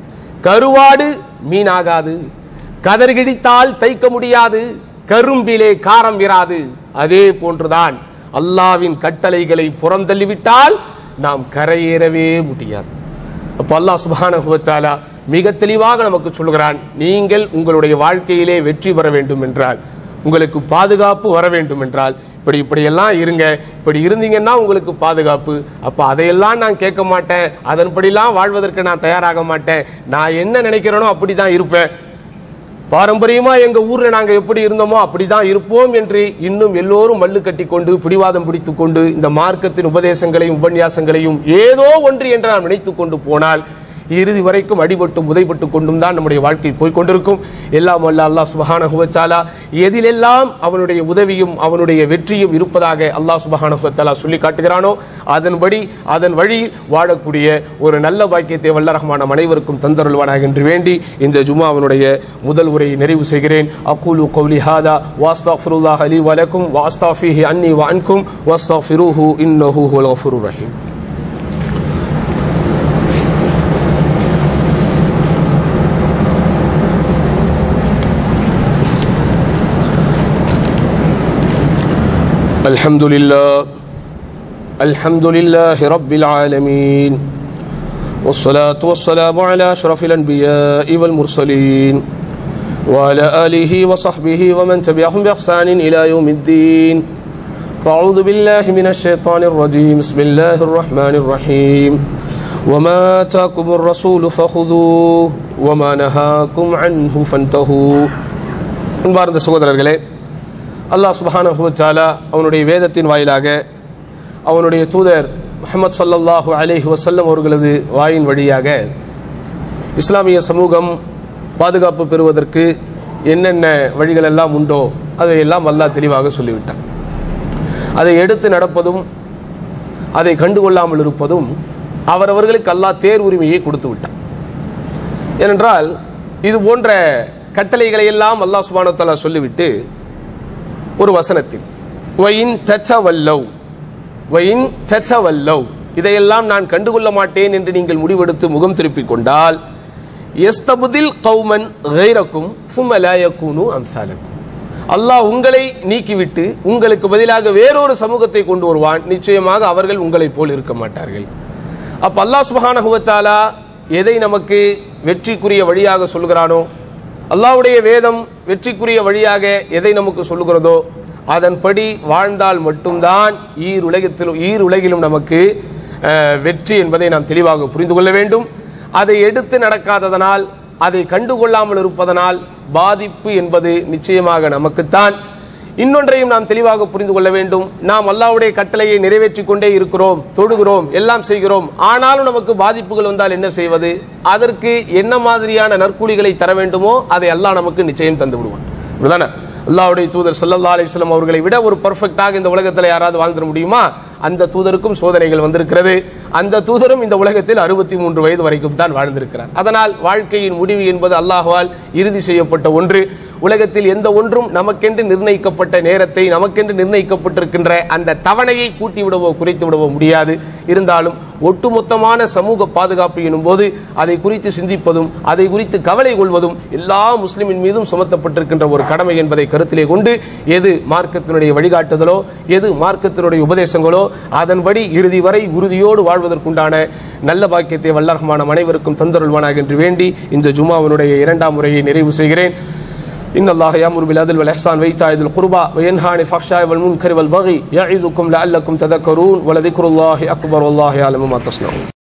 கருவாடு மீனாகாது கதர்கிடித்தால் தைக்க முடியாது கரும்பிலே காரம் இராது அதே போன்றுதான் அல்லாவின் கட்டளைகளை புறந்தள்ளிவிட்டால் நாம் கரையேறவே முடியாது அப்ப அல்லாஹ் சுப்ஹானஹு வ தஆலா மிக தெளிவாக நமக்கு சொல்கிறான் நீங்கள் உங்களுடைய வாழ்க்கையிலே வெற்றி பெற வேண்டும் என்றால் உங்களுக்கு பாதுகாப்பு வர வேண்டும் என்றால் இப்படி இப்படி எல்லாம் இருங்க இப்படி இருந்தீங்கன்னா உங்களுக்கு பாதுகாப்பு அப்ப அதையெல்லாம் நான் கேட்க மாட்டேன் அதன்படிலாம் வாழ்வதற்கு நான் தயாராக மாட்டேன் நான் என்ன நினைக்கிறேனோ அப்படிதான் இருப்பேன் பாரம்பரியமா எங்க ஊர்ல நாங்க எப்படி இருந்தோமோ அப்படிதான் இருப்போம் என்று இன்னும் எல்லோரும் மல்லு கட்டி கொண்டு பிடிவாதம் பிடித்துக் கொண்டு இந்த மார்க்கத்தின் உபதேசங்களையும் உபன்யாசங்களையும் ஏதோ ஒன்று என்று நாம் நினைத்துக் கொண்டு போனால் இறுதி வரைக்கும் அடிபட்டு உதைபட்டு கொண்டும் தான் நம்முடைய வாழ்க்கை போய் கொண்டிருக்கும் எல்லாம் அல்ல அல்லாஹ் சுபஹானஹு வ தஆலா எதிலெல்லாம் அவனுடைய உதவியும் அவனுடைய வெற்றியும் இருப்பதாக அல்லாஹ் சுபஹானஹு வ தஆலா சொல்லி காட்டுகிறானோ அதன்படி அதன் வழியில் வாழக்கூடிய ஒரு நல்ல பாக்கியத்தை வல்ல ரஹ்மான் அனைவருக்கும் தந்தருள்வானாக என்று வேண்டி இந்த ஜுமாவினுடைய முதல் உரையை நிறைவு செய்கிறேன் அக்கூலு கௌலி ஹாதா வாஸ்தாஃபிருல்லாஹ் அலி வலக்கும் வாஸ்தாஃபிஹி அன்னி வ அன்கும் வாஸ்தாஃபிருஹு இன்னஹு ஹுவல் கஃபூருர் ரஹீம் الحمد لله الحمد لله رب العالمين والصلاة والسلام على أشرف الأنبياء والمرسلين وعلى آله وصحبه ومن تبعهم بإحسان إلى يوم الدين فأعوذ بالله من الشيطان الرجيم بسم الله الرحمن الرحيم وما آتاكم الرسول فخذوه وما نهاكم عنه فانتهوا அன்பார்ந்த சகோதரர்களே அல்லாஹ் சுபஹானஹு வ தஆலா அவனுடைய வேதத்தின் வாயிலாக அவனுடைய தூதர் முஹம்மது ஸல்லல்லாஹு அலைஹி வஸல்லம் அவர்களது வாயின் வழியாக இஸ்லாமிய சமூகம் பாதுகாப்பு பெறுவதற்கு என்னென்ன வழிகள் எல்லாம் உண்டோ அதையெல்லாம் அல்லாஹ் தெளிவாக சொல்லிவிட்டான் அதை எடுத்து நடப்பதும் அதை கண்டுகொள்ளாமல் இருப்பதும் அவரவர்களுக்கு அல்லாஹ் தேர் உரிமையை கொடுத்து விட்டான் ஏனென்றால் இது போன்ற கட்டளைகளை எல்லாம் அல்லாஹ் சுப்ஹானஹு வ தஆலா சொல்லிவிட்டு ஒரு வசனத்தில் வயின் தச்சவல்லவ் வயின் தச்சவல்லவ் இதையெல்லாம் நான் கண்டுகொள்ள மாட்டேன் என்று நீங்கள் முடிவெடுத்து முகம் திருப்பிக் கொண்டால் எஸ்தபுதில் கௌமன் கைரக்கும் சுமலாயக்கூனு அம்சாலக்கும் அல்லாஹ் உங்களை நீக்கிவிட்டு உங்களுக்கு பதிலாக வேறொரு சமூகத்தை கொண்டு வருவான் நிச்சயமாக அவர்கள் உங்களைப் போல் இருக்க மாட்டார்கள் அப்ப அல்லாஹ் சுப்ஹானஹு வ தஆலா எதை நமக்கு வெற்றிக்குரிய வழியாக சொல்கிறானோ அல்லாஹ்வுடைய வேதம் வெற்றிக்குரிய வழியாக எதை நமக்கு சொல்லுகிறதோ அதன்படி வாழ்ந்தால் மட்டும்தான் ஈர் உலகத்திலும் ஈர் உலகிலும் நமக்கு அஹ், வெற்றி என்பதை நாம் தெளிவாக புரிந்து கொள்ள வேண்டும் அதை எடுத்து நடக்காததனால் அதை கண்டுகொள்ளாமல் இருப்பதனால் பாதிப்பு என்பது நிச்சயமாக நமக்குத்தான் இன்னொன்றையும் நாம் தெளிவாக புரிந்து கொள்ள வேண்டும் நாம் அல்லாஹ்வுடைய கட்டளையை நிறைவேற்றிக் கொண்டே இருக்கிறோம் தொடுகிறோம் எல்லாம் செய்கிறோம் ஆனாலும் நமக்கு பாதிப்புகள் வந்தால் என்ன செய்வது அதற்கு என்ன மாதிரியான நற்கூலிகளை தர வேண்டுமோ அதை அல்லாஹ் நமக்கு நிச்சயம் தந்து விடுவான் இப்படிதானே அல்லாஹ்வுடைய தூதர் ஸல்லல்லாஹு அலைஹி வஸல்லம் அவர்களை விட ஒரு பர்ஃபெக்ட்டாக இந்த உலகத்தில் யாராவது வாழ்ந்துட முடியுமா அந்த தூதருக்கும் சோதனைகள் வந்திருக்கிறது அந்த தூதரும் இந்த உலகத்தில் அறுபத்தி மூன்று வயது வரைக்கும் தான் வாழ்ந்திருக்கிறார் அதனால் வாழ்க்கையின் முடிவு என்பது அல்லாஹ்வால் இறுதி செய்யப்பட்ட ஒன்று உலகத்தில் எந்த ஒன்றும் நமக்கென்று நிர்ணயிக்கப்பட்ட நேரத்தை நமக்கென்று நிர்ணயிக்கப்பட்டிருக்கின்ற அந்த தவணையை கூட்டி விடவோ குறைத்து விடவோ முடியாது இருந்தாலும் ஒட்டுமொத்தமான சமூக பாதுகாப்பு எனும் போது அதை குறித்து சிந்திப்பதும் அதை குறித்து கவலை கொள்வதும் எல்லா முஸ்லிமின் மீதும் சுமத்தப்பட்டிருக்கின்ற ஒரு கடமை என்பதை கருத்திலே கொண்டு எது மார்க்கத்தினுடைய வழிகாட்டுதலோ எது மார்க்கத்தினுடைய உபதேசங்களோ அதன்படி இறுதி வரை உறுதியோடு வாழ்வதற்குண்டான நல்ல பாக்கியத்தை வல்லரகமான அனைவருக்கும் தந்தருள்வானாக என்று வேண்டி இந்த ஜுமாவினுடைய இரண்டாம் முறையை நிறைவு செய்கிறேன் إن الله يأمر بالعدل والإحسان وإيتاء ذي القربى وينهى عن الفحشاء والمنكر والبغي يعظكم لعلكم تذكرون ولذكر الله أكبر والله يعلم ما تصنعون